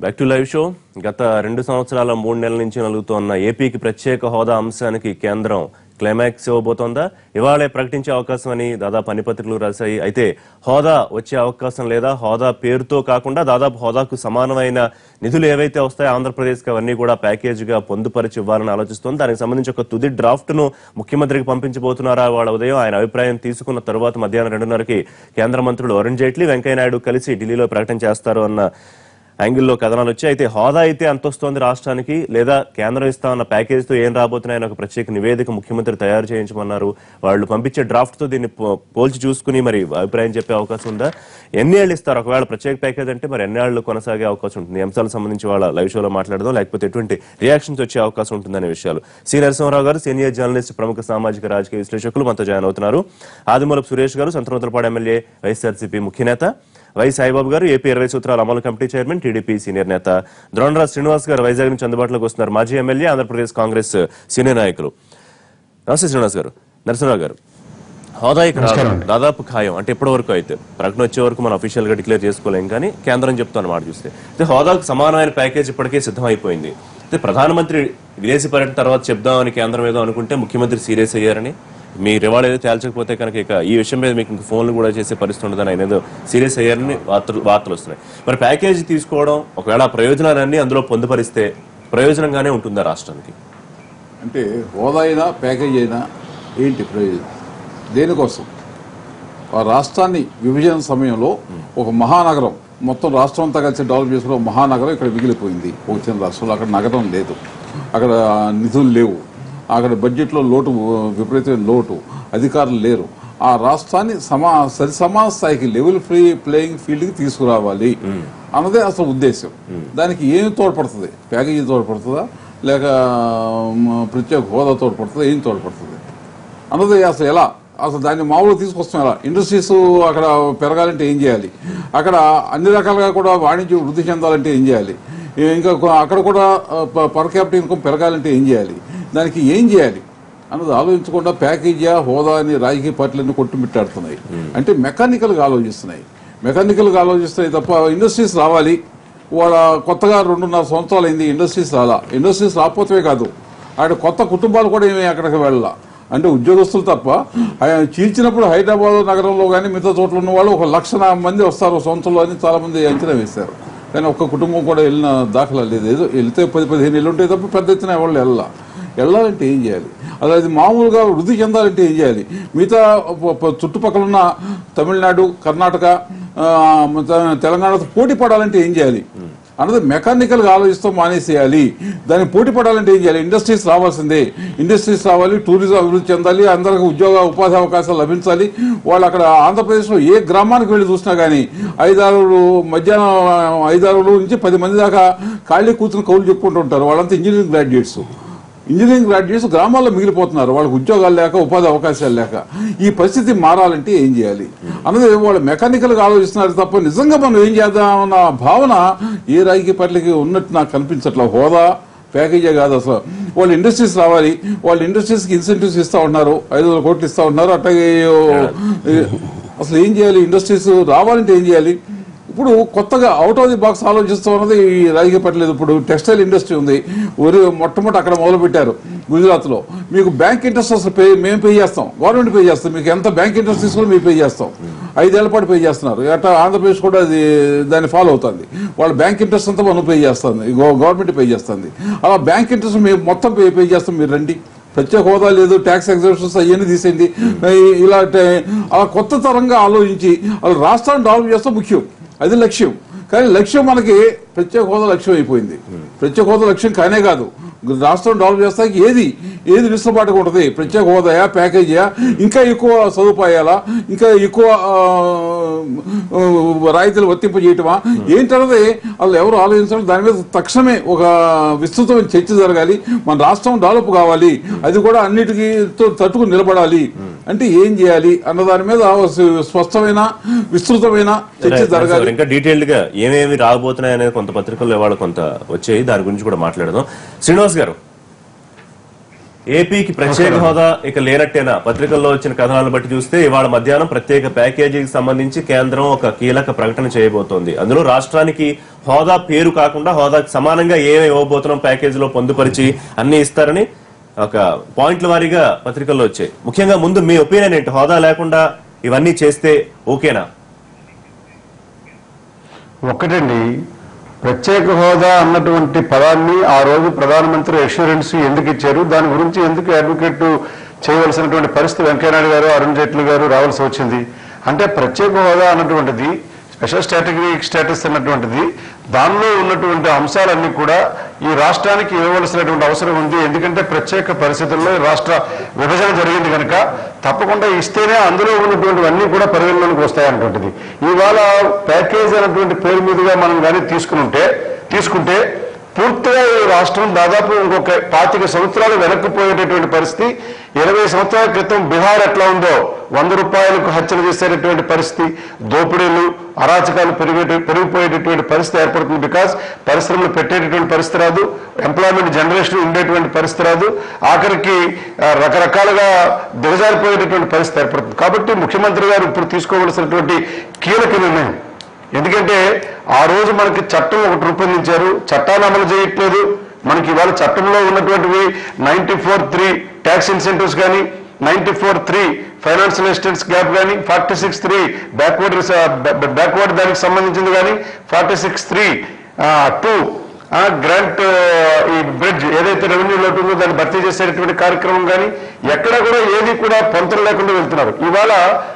Back to live show గత రెండు సంవత్సరాల మూడు నెలల నుంచి నలుగుతోన్న ఏపీకి ప్రత్యేక హోదా అంశానికి కేంద్రం క్లైమాక్స్ ఇవ్వబోతోందా ఇవాళే ప్రకటించే అవకాశం అని దాదాపు అన్ని పత్రికలు రాశాయి అయితే హోదా వచ్చే అవకాశం లేదా హోదా పేరుతో కాకుండా దాదాపు హోదాకు సమానమైన నిధులు ఏవైతే వస్తాయో ఆంధ్రప్రదేశ్కి అవన్నీ కూడా ప్యాకేజీగా పొందుపరిచి ఇవ్వాలని ఆలోచిస్తోంది దానికి సంబంధించి ఒక తుది డ్రాఫ్ట్ ను ముఖ్యమంత్రికి పంపించబోతున్నారా వాళ్ళ ఉదయం ఆయన అభిప్రాయం తీసుకున్న తరువాత మధ్యాహ్నం రెండున్నరకి కేంద్ర మంత్రులు అరుణ్ జైట్లీ వెంకయ్యనాయుడు కలిసి ఢిల్లీలో ప్రకటన చేస్తారు అన్న యాంగిల్లో కథనాలు వచ్చాయి అయితే హోదా అయితే ఎంత వస్తోంది రాష్ట్రానికి లేదా కేంద్రం ఇస్తా ఉన్న ప్యాకేజీతో ఏం రాబోతున్నాయని ఒక ప్రత్యేక నివేదిక ముఖ్యమంత్రి తయారు చేయించమన్నారు వాళ్ళు పంపించే డ్రాఫ్ట్ తో దీన్ని పో- పోల్చి చూసుకుని మరి అభిప్రాయం చెప్పే అవకాశం ఉందా ఎన్ని ఏళ్ళు ఇస్తారు ఒకవేళ ప్రత్యేక ప్యాకేజ్ అంటే మరి ఎన్ని ఏళ్ళు కొనసాగే అవకాశం ఉంటుంది ఈ అంశాలకు సంబంధించి వాళ్ళ లైవ్ షోలో మాట్లాడదాం లేకపోతే ఎటువంటి రియాక్షన్స్ వచ్చే అవకాశం ఉంటుందనే విషయాలు సి నరసింహరావు గారు సీనియర్ జర్నలిస్ట్ ప్రముఖ సామాజిక రాజకీయ విశ్లేషకులు మనతో జాయిన్ అవుతున్నారు ఆదిమూలపు సురేష్ గారు సంతనోతలపాడు ఎమ్మెల్యే వైఎస్ఆర్సీపీ ముఖ్య నేత వై సాయిబాబు గారు ఏపీ ఇరవై సూత్రాల అమలు కమిటీ చైర్మన్ టీడీపీ సీనియర్ నేత ద్రోణరాజ్ శ్రీనివాస్ గారు వైజాగ్ నుంచి అందుబాటులోకి వస్తున్నారు మాజీ ఎమ్మెల్యే ఆంధ్రప్రదేశ్ కాంగ్రెస్ సీనియర్ నాయకులు నమస్తే శ్రీనివాస్ గారు నరసింహరావు గారు హోదా ఇక రాదు. దాదాపు ఖాయం అంటే ఇప్పటి వరకు అయితే ప్రకటన వచ్చే వరకు మనం అఫీషియల్ గా డిక్లేర్ చేసుకోలేం కానీ కేంద్రం చెప్తాను మాట చూస్తే అయితే హోదాకు సమానమైన ప్యాకేజ్ ఇప్పటికే సిద్ధమైపోయింది అయితే ప్రధానమంత్రి విదేశీ పర్యటన తర్వాత చెప్దామని కేంద్రం ఏదో అనుకుంటే ముఖ్యమంత్రి సీరియస్ అయ్యారని మీ రివార్డ్ ఏదో తేల్చకపోతే కనుక ఇక ఈ విషయం మీద మీకు ఇంక ఫోన్లు కూడా చేసే పరిస్థితి ఉండదని ఆయన ఏదో సీరియస్ అయ్యారని వార్తలు వార్తలు వస్తున్నాయి మరి ప్యాకేజీ తీసుకోవడం ఒకవేళ ఆ ప్రయోజనాలన్నీ అందులో పొందుపరిస్తే ప్రయోజనంగానే ఉంటుందా రాష్ట్రానికి అంటే హోదా అయినా ప్యాకేజ్ అయినా ఏంటి ప్రయోజనం దేనికోసం ఆ రాష్ట్రాన్ని విభజన సమయంలో ఒక మహానగరం మొత్తం రాష్ట్రం అంతా కలిసి డెవలప్ చేసుకున్న ఒక మహానగరం ఇక్కడ మిగిలిపోయింది ఒక చిన్న రాష్ట్రంలో అక్కడ నగరం లేదు అక్కడ నిధులు లేవు అక్కడ బడ్జెట్లో లోటు విపరీతమైన లోటు అధికారులు లేరు ఆ రాష్ట్రాన్ని సమా సరి సమాన స్థాయికి లెవెల్ ఫ్రీ ప్లేయింగ్ ఫీల్డ్కి తీసుకురావాలి అన్నదే అసలు ఉద్దేశం దానికి ఏమి తోడ్పడుతుంది ప్యాకేజీ తోడ్పడుతుందా లేక మ, ప్రత్యేక హోదా తోడ్పడుతుందా ఏం తోడ్పడుతుంది అన్నది అసలు ఎలా అసలు దాన్ని మామూలుగా తీసుకొస్తాం ఎలా ఇండస్ట్రీస్ అక్కడ పెరగాలంటే ఏం చేయాలి అక్కడ అన్ని రకాలుగా కూడా వాణిజ్యం వృద్ధి చెందాలంటే ఏం చేయాలి ఇంకా కొ- అక్కడ కూడా పర్ క్యాపిటల్ ఇన్కమ్ పెరగాలంటే ఏం చేయాలి దానికి ఏం చేయాలి అన్నది ఆలోచించకుండా ప్యాకేజీయా హోదా అని రాజకీయ పార్టీలన్నీ కొట్టుమిట్టాడుతున్నాయి అంటే మెకానికల్గా ఆలోచిస్తున్నాయి మెకానికల్గా ఆలోచిస్తున్నాయి తప్ప ఇండస్ట్రీస్ రావాలి వాళ్ళ కొత్తగా రెండున్నర సంవత్సరాలు అయింది ఇండస్ట్రీస్ రాలా ఇండస్ట్రీస్ రాకపోతే కాదు అక్కడ కొత్త కుటుంబాలు కూడా ఏమీ అక్కడికి వెళ్ళాల అంటే ఉద్యోగస్తులు తప్ప ఆ, చీల్చినప్పుడు హైదరాబాద్ నగరంలో కానీ మిగతా చోట్ల ఉన్న వాళ్ళు ఒక లక్ష మంది వస్తారు ఒక సంవత్సరంలో అని చాలా మంది అంచనా వేశారు కానీ ఒక్క కుటుంబం కూడా వెళ్ళిన దాఖలా లేదు ఏదో వెళ్తే పది పదిహేను ఇల్లు ఉంటాయి తప్ప పెద్ద ఎత్తున ఎవరు వెళ్ళాల వెళ్ళాలంటే ఏం చేయాలి అలా అది మామూలుగా వృద్ధి చెందాలంటే ఏం చేయాలి మిగతా ప- ప- చుట్టుపక్కల ఉన్న తమిళనాడు కర్ణాటక ఆ, తె- తెలంగాణతో పోటీ పడాలంటే ఏం చేయాలి అన్నది మెకానికల్ గా ఆలోచిస్తూ మానేసేయాలి దానికి పోటీ పడాలంటే ఏం చేయాలి ఇండస్ట్రీస్ రావాల్సిందే ఇండస్ట్రీస్ రావాలి టూరిజం అభివృద్ధి చెందాలి అందరికి ఉద్యోగ ఉపాధి అవకాశాలు లభించాలి వాళ్ళు అక్కడ ఆంధ్రప్రదేశ్లో ఏ గ్రామానికి వెళ్ళి చూసినా కానీ ఐదారు మధ్యాహ్నం ఐదారు నుంచి పది మంది దాకా ఖాళీ కూర్చుని కౌలు చెప్పుకుంటూ ఉంటారు వాళ్ళంతా ఇంజనీరింగ్ గ్రాడ్యుయేట్స్ ఇంజనీరింగ్ గ్రాడ్యుయేట్స్ గ్రామాల్లో మిగిలిపోతున్నారు వాళ్ళకి ఉద్యోగాలు లేక ఉపాధి అవకాశాలు లేక ఈ పరిస్థితి మారాలంటే ఏం చేయాలి అన్నది వాళ్ళు మెకానికల్ గా ఆలోచిస్తున్నారు తప్ప నిజంగా మనం ఏం చేద్దామన్న భావన ఏ రాజకీయ పార్టీకి ఉన్నట్టు నాకు కనిపించట్లా హోదా ప్యాకేజే కాదు అసలు వాళ్ళు ఇండస్ట్రీస్ రావాలి వాళ్ళు ఇండస్ట్రీస్కి ఇన్సెంటివ్స్ ఇస్తా ఉన్నారు ఐదు వందల కోట్లు ఇస్తా ఉన్నారు అట్లాగే అసలు ఏం చేయాలి ఇండస్ట్రీస్ రావాలంటే ఏం చేయాలి ఇప్పుడు కొత్తగా అవుట్ ఆఫ్ ది బాక్స్ ఆలోచిస్తూ ఉన్నది ఈ రాజకీయ పట్టలేదు ఇప్పుడు టెక్స్టైల్ ఇండస్ట్రీ ఉంది ఊరి మొట్టమొదటి అక్కడ మొదలు పెట్టారు గుజరాత్ లో మీకు బ్యాంక్ ఇంట్రెస్ట్ అసలు పే మేము పే చేస్తాం గవర్నమెంట్ పే చేస్తాం మీకు ఎంత బ్యాంక్ ఇంట్రెస్ట్ తీసుకుని మేము పే చేస్తాం ఐదేళ్ల పాటు పే చేస్తున్నారు అట్లా ఆంధ్రప్రదేశ్ కూడా అది దాన్ని ఫాలో అవుతుంది వాళ్ళ బ్యాంక్ ఇంట్రెస్ట్ అంతా మనం పే చేస్తుంది గవర్నమెంట్ పే చేస్తుంది అలా బ్యాంక్ ఇంట్రెస్ట్ మేము మొత్తం పే పే చేస్తాం మీరు రండి ప్రత్యేక హోదా లేదు ట్యాక్స్ ఎగ్జామ్షన్స్ అవన్నీ తీసేయండి ఈ- ఇలా టే- అలా కొత్త తరంగా ఆలోచించి అలా రాష్ట్రాన్ని డెవలప్ చేస్తే ముఖ్యం అది లక్ష్యం కానీ లక్ష్యం మనకి ప్రత్యేక హోదా లక్ష్యం అయిపోయింది ప్రత్యేక హోదా లక్ష్యం కానే కాదు రాష్ట్రం డెవలప్ చేస్తానికి ఏది ఏది విసులుబాటుగా ఉంటుంది ప్రత్యేక హోదాయా ప్యాకేజీయా ఇంకా ఎక్కువ సదుపాయాలా ఇంకా ఎక్కువ ఆ, ఆ, రాయితీలు వర్తింపజేయటమా ఏంటన్నది వాళ్ళు ఎవరు ఆలోచించడం దాని మీద తక్షణమే ఒక విస్తృతమైన చర్చ జరగాలి మన రాష్ట్రం డెవలప్ కావాలి అది కూడా అన్నిటికీ తో- తట్టుకుని నిలబడాలి అంటే ఏం చేయాలి అన్న దాని మీద ఒక స్పష్టమైన విస్తృతమైన చర్చ జరగాలి ఇంకా డీటెయిల్డ్ గా ఏమేమి రాబోతున్నాయి అనేది కొంత పత్రికల్లో ఇవాళ కొంత వచ్చాయి దాని గురించి కూడా మాట్లాడదాం శ్రీనివాస్ గారు ఏపీకి ప్రత్యేక హోదా ఇక లేనట్టేనా పత్రికల్లో వచ్చిన కథనాలను బట్టి చూస్తే ఇవాళ మధ్యాహ్నం ప్రత్యేక ప్యాకేజీకి సంబంధించి కేంద్రం ఒక కీలక ప్రకటన చేయబోతోంది అందులో రాష్ట్రానికి హోదా పేరు కాకుండా హోదాకి సమానంగా ఏమి ఇవ్వబోతున్నాం ప్యాకేజీలో పొందుపరిచి అన్ని ఇస్తారని ఒక పాయింట్ల వారీగా పత్రికల్లో వచ్చాయి ముఖ్యంగా ముందు మీ ఒపీనియన్ ఏంటి హోదా లేకుండా ఇవన్నీ చేస్తే ఓకేనా ఒక్కటండి ప్రత్యేక హోదా అన్నటువంటి పదాన్ని ఆ రోజు ప్రధానమంత్రి అష్యూరెన్స్ ఎందుకు ఇచ్చారు దాని గురించి ఎందుకు అడ్వకేట్ చేయవలసినటువంటి పరిస్థితి వెంకయ్యనాయుడు గారు అరుణ్ జైట్లీ గారు రావాల్సి వచ్చింది అంటే ప్రత్యేక హోదా అన్నటువంటిది స్పెషల్ స్ట్రాటజిక్ స్టేటస్ అన్నటువంటిది దానిలో ఉన్నటువంటి అంశాలన్నీ కూడా ఈ రాష్ట్రానికి ఇవ్వవలసినటువంటి అవసరం ఉంది ఎందుకంటే ప్రత్యేక పరిస్థితుల్లో ఈ రాష్ట్ర విభజన జరిగింది కనుక తప్పకుండా ఇస్తేనే అందులో ఉన్నటువంటివన్నీ కూడా పరిగణలోకి వస్తాయన్నటువంటిది ఇవాళ ప్యాకేజ్ అనేటువంటి పేరు మీదుగా మనం కానీ తీసుకుని ఉంటే తీసుకుంటే పూర్తిగా ఈ రాష్ట్రం దాదాపు ఇంకొక పాతిక సంవత్సరాలు వెనక్కిపోయేటటువంటి పరిస్థితి ఇరవై సంవత్సరాల క్రితం బీహార్ ఎట్లా ఉందో వంద రూపాయలకు హత్యలు చేసేటటువంటి పరిస్థితి దోపిడీలు అరాచకాలు పెరిగే పెరిగిపోయేటటువంటి పరిస్థితి ఏర్పడుతుంది బికాస్ పరిశ్రమలు పెట్టేటటువంటి పరిస్థితి రాదు ఎంప్లాయ్మెంట్ జనరేషన్ ఉండేటువంటి పరిస్థితి రాదు ఆఖరికి ఆ, రకరకాలుగా దిగజారిపోయేటటువంటి పరిస్థితి ఏర్పడుతుంది కాబట్టి ముఖ్యమంత్రి గారు ఇప్పుడు తీసుకోవలసినటువంటి కీలక నిర్ణయం ఎందుకంటే ఆ రోజు మనకి చట్టం ఒకటి రూపొందించారు చట్టాన్ని అమలు చేయట్లేదు మనకి ఇవాళ చట్టంలో ఉన్నటువంటివి ninety four three tax incentives కానీ ninety four three financial assistance gap కానీ forty six three backward backward దానికి సంబంధించింది కానీ forty six three two grant ఈ బ్రిడ్జ్ ఏదైతే రెవెన్యూ లోటు ఉందో దాన్ని భర్తీ చేసేటటువంటి కార్యక్రమం కానీ ఎక్కడ కూడా ఏది కూడా పొంతలు లేకుండా వెళ్తున్నారు ఇవాళ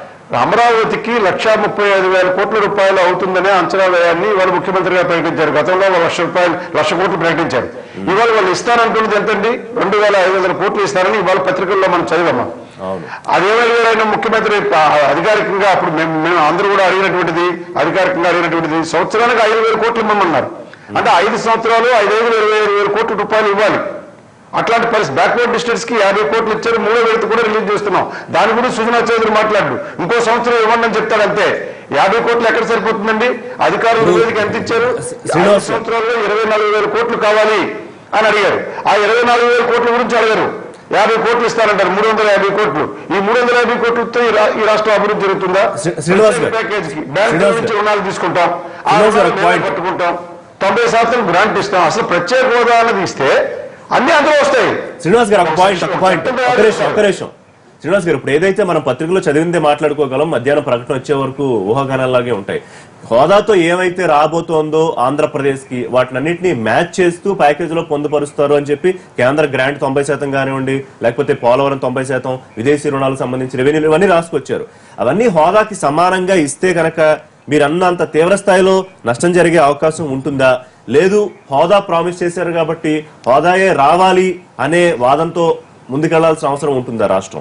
అమరావతికి లక్షా ముప్పై ఐదు వేల కోట్ల రూపాయలు అవుతుందనే అంచనా వ్యయాన్ని ఇవాళ ముఖ్యమంత్రి గారు ప్రకటించారు గతంలో వాళ్ళు లక్ష రూపాయలు లక్ష కోట్లు ప్రకటించారు ఇవాళ వాళ్ళు ఇస్తారంటున్నది ఎంతండి రెండు వేల ఐదు వందల కోట్లు ఇస్తారని ఇవాళ పత్రికల్లో మనం చదివాం అవును అదేవిధంగా ముఖ్యమంత్రి ఆ, అధికారికంగా అప్పుడు మేము మేము అందరూ కూడా అడిగినటువంటిది అధికారికంగా అడిగినటువంటిది సంవత్సరానికి ఐదు వేల కోట్లు ఇమ్మన్నారు అంటే ఐదు సంవత్సరాలు ఐదైదు ఇరవై ఐదు వేల కోట్ల రూపాయలు ఇవ్వాలి అట్లాంటి పరిస్థితి బ్యాక్వర్డ్ డిస్టెన్స్ కి యాభై కోట్లు ఇచ్చారు మూడో విడత కూడా రిలీజ్ చేస్తున్నాం దాని గురించి సుజనా చౌదరి మాట్లాడు ఇంకో సంవత్సరం ఇవ్వండి అని చెప్తాడు అంతే యాభై కోట్లు ఎక్కడ సరిపోతుందండి అధికారులు నివేదిక ఎంత ఇచ్చారు శ్రీనివాస్ ఐదు సంవత్సరాల్లో ఇరవై నాలుగు వేల కోట్లు కావాలి అని అడిగారు ఆ ఇరవై నాలుగు వేల కోట్ల గురించి అడిగారు యాభై కోట్లు ఇస్తారంటారు మూడు వందల యాభై కోట్లు ఈ మూడు వందల యాభై కోట్లతో ఈ రా- ఈ రాష్ట్రం అభివృద్ధి జరుగుతుందా శ్రీ- శ్రీనివాస్ గారు. ప్యాకేజీకి బ్యాంకు శ్రీనివాస్ నుంచి గారు. రుణాలు తీసుకుంటాం ఆ శ్రీనివాస్ గారు, రుణాలు మేమే point. కట్టుకుంటాం తొంభై శాతం గ్రాంట్ ఇస్తాం అసలు ప్రత్యేక హోదా అన్నది ఇస్తే అన్ని అందులో వస్తాయి శ్రీనివాస్ గారు ఒక పాయింట్ ఒక పాయింట్ ఒక నిమిషం ఒక నిమిషం శ్రీనివాస్ గారు ఇప్పుడు ఏదైతే మనం పత్రికలో చదివిందే మాట్లాడుకోగలం మధ్యాహ్నం ప్రకటన వచ్చే వరకు ఊహాగానాలాగే ఉంటాయి హోదాతో ఏమైతే రాబోతోందో ఆంధ్రప్రదేశ్ కి వాటినన్నింటినీ మ్యాచ్ చేస్తూ ప్యాకేజీలో పొందుపరుస్తారు అని చెప్పి కేంద్ర గ్రాంట్ తొంభై శాతం కానివ్వండి లేకపోతే పోలవరం తొంభై శాతం విదేశీ రుణాలకు సంబంధించి రెవెన్యూ ఇవన్నీ రాసుకొచ్చారు అవన్నీ హోదాకి సమానంగా ఇస్తే కనుక మీరు అన్నంత తీవ్ర స్థాయిలో నష్టం జరిగే అవకాశం ఉంటుందా లేదు హోదా ప్రామిస్ చేశారు కాబట్టి హోదాయే రావాలి అనే వాదంతో ముందుకెళ్లాల్సిన అవసరం ఉంటుందా రాష్ట్రం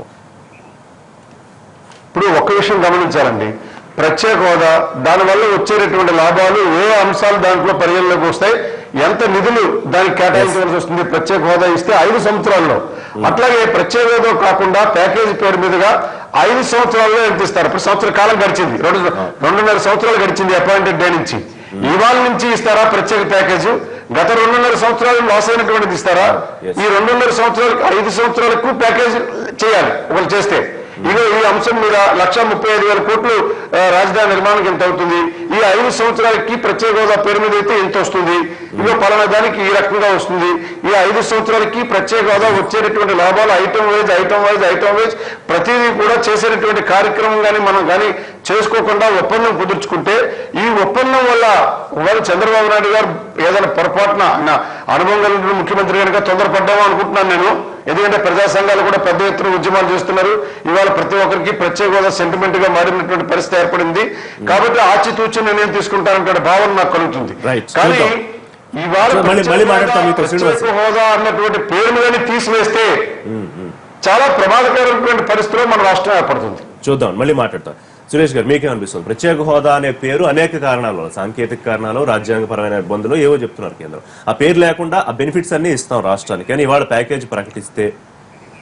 ఇప్పుడు ఒక్క విషయం గమనించాలండి ప్రత్యేక హోదా దానివల్ల వచ్చేటటువంటి లాభాలు ఏ అంశాలు దాంట్లో పరిగణలోకి వస్తాయి ఎంత నిధులు దానికి కేటాయించవలసి వస్తుంది ప్రత్యేక హోదా ఇస్తే ఐదు సంవత్సరాల్లో అట్లాగే ప్రత్యేక హోదా కాకుండా ప్యాకేజీ పేరు మీదుగా ఐదు సంవత్సరాల్లో ఎంత ఇస్తారు ఇప్పుడు సంవత్సర కాలం గడిచింది రెండు రెండున్నర సంవత్సరాలు గడిచింది అపాయింటెడ్ డే నుంచి ఇవాళ నుంచి ఇస్తారా ప్రత్యేక ప్యాకేజ్ గత రెండున్నర సంవత్సరాలు లాస్ అయినటువంటిది ఇస్తారా Yes. ఈ రెండున్నర సంవత్సరాలకు ఐదు సంవత్సరాలకు ప్యాకేజ్ చేయాలి ఒకరు చేస్తే ఇదో ఈ అంశం మీద లక్ష ముప్పై ఐదు వేల కోట్లు ఆ, రాజధాని నిర్మాణానికి ఎంత అవుతుంది ఈ ఐదు సంవత్సరాలకి ప్రత్యేక హోదా పేరు మీద అయితే ఎంత వస్తుంది ఇదో పలానా దానికి ఈ రకంగా వస్తుంది ఈ ఐదు సంవత్సరాలకి ప్రత్యేక హోదా వచ్చేటటువంటి లాభాలు item wise item wise item wise ప్రతిదీ కూడా చేసేటటువంటి కార్యక్రమం కానీ మనం కానీ చేసుకోకుండా ఒప్పందం కుదుర్చుకుంటే ఈ ఒప్పందం వల్ల ఒకవేళ చంద్రబాబు నాయుడు గారు ఏదైనా పొరపాటున ఆయన అనుభవం కలిగిన ముఖ్యమంత్రి కనుక తొందరపడ్డామో అనుకుంటున్నాను నేను ఎందుకంటే ప్రజా సంఘాలు కూడా పెద్ద ఎత్తున ఉద్యమాలు చేస్తున్నారు ఇవాళ ప్రతి ఒక్కరికి ప్రత్యేక హోదా సెంటిమెంట్ గా మారినటువంటి పరిస్థితి ఏర్పడింది కాబట్టి ఆచితూచి నిర్ణయం తీసుకుంటానంటే భావన నాకు కలుగుతుంది Right. కానీ చూద్దాం. ఇవాళ సో మళ్ళీ- మళ్ళీ మాట్లాడతాం మీతో, ప్రత్యేక శ్రీనివాస్. హోదా అన్నటువంటి పేరును కానీ తీసివేస్తే చాలా ప్రమాదకరమైనటువంటి పరిస్థితిలో మన రాష్ట్రం ఏర్పడుతుంది చూద్దాం మళ్ళీ మాట్లాడతాం సురేష్ గారు మీకేమనిపిస్తుంది ప్రత్యేక హోదా అనే పేరు అనేక కారణాల వల్ల సాంకేతిక కారణాలు రాజ్యాంగపరమైన ఇబ్బందులు ఏవో చెప్తున్నారు కేంద్రం ఆ పేరు లేకుండా ఆ బెనిఫిట్స్ అన్ని ఇస్తాం రాష్ట్రానికి కానీ ఇవాళ ప్యాకేజ్ ప్రకటిస్తే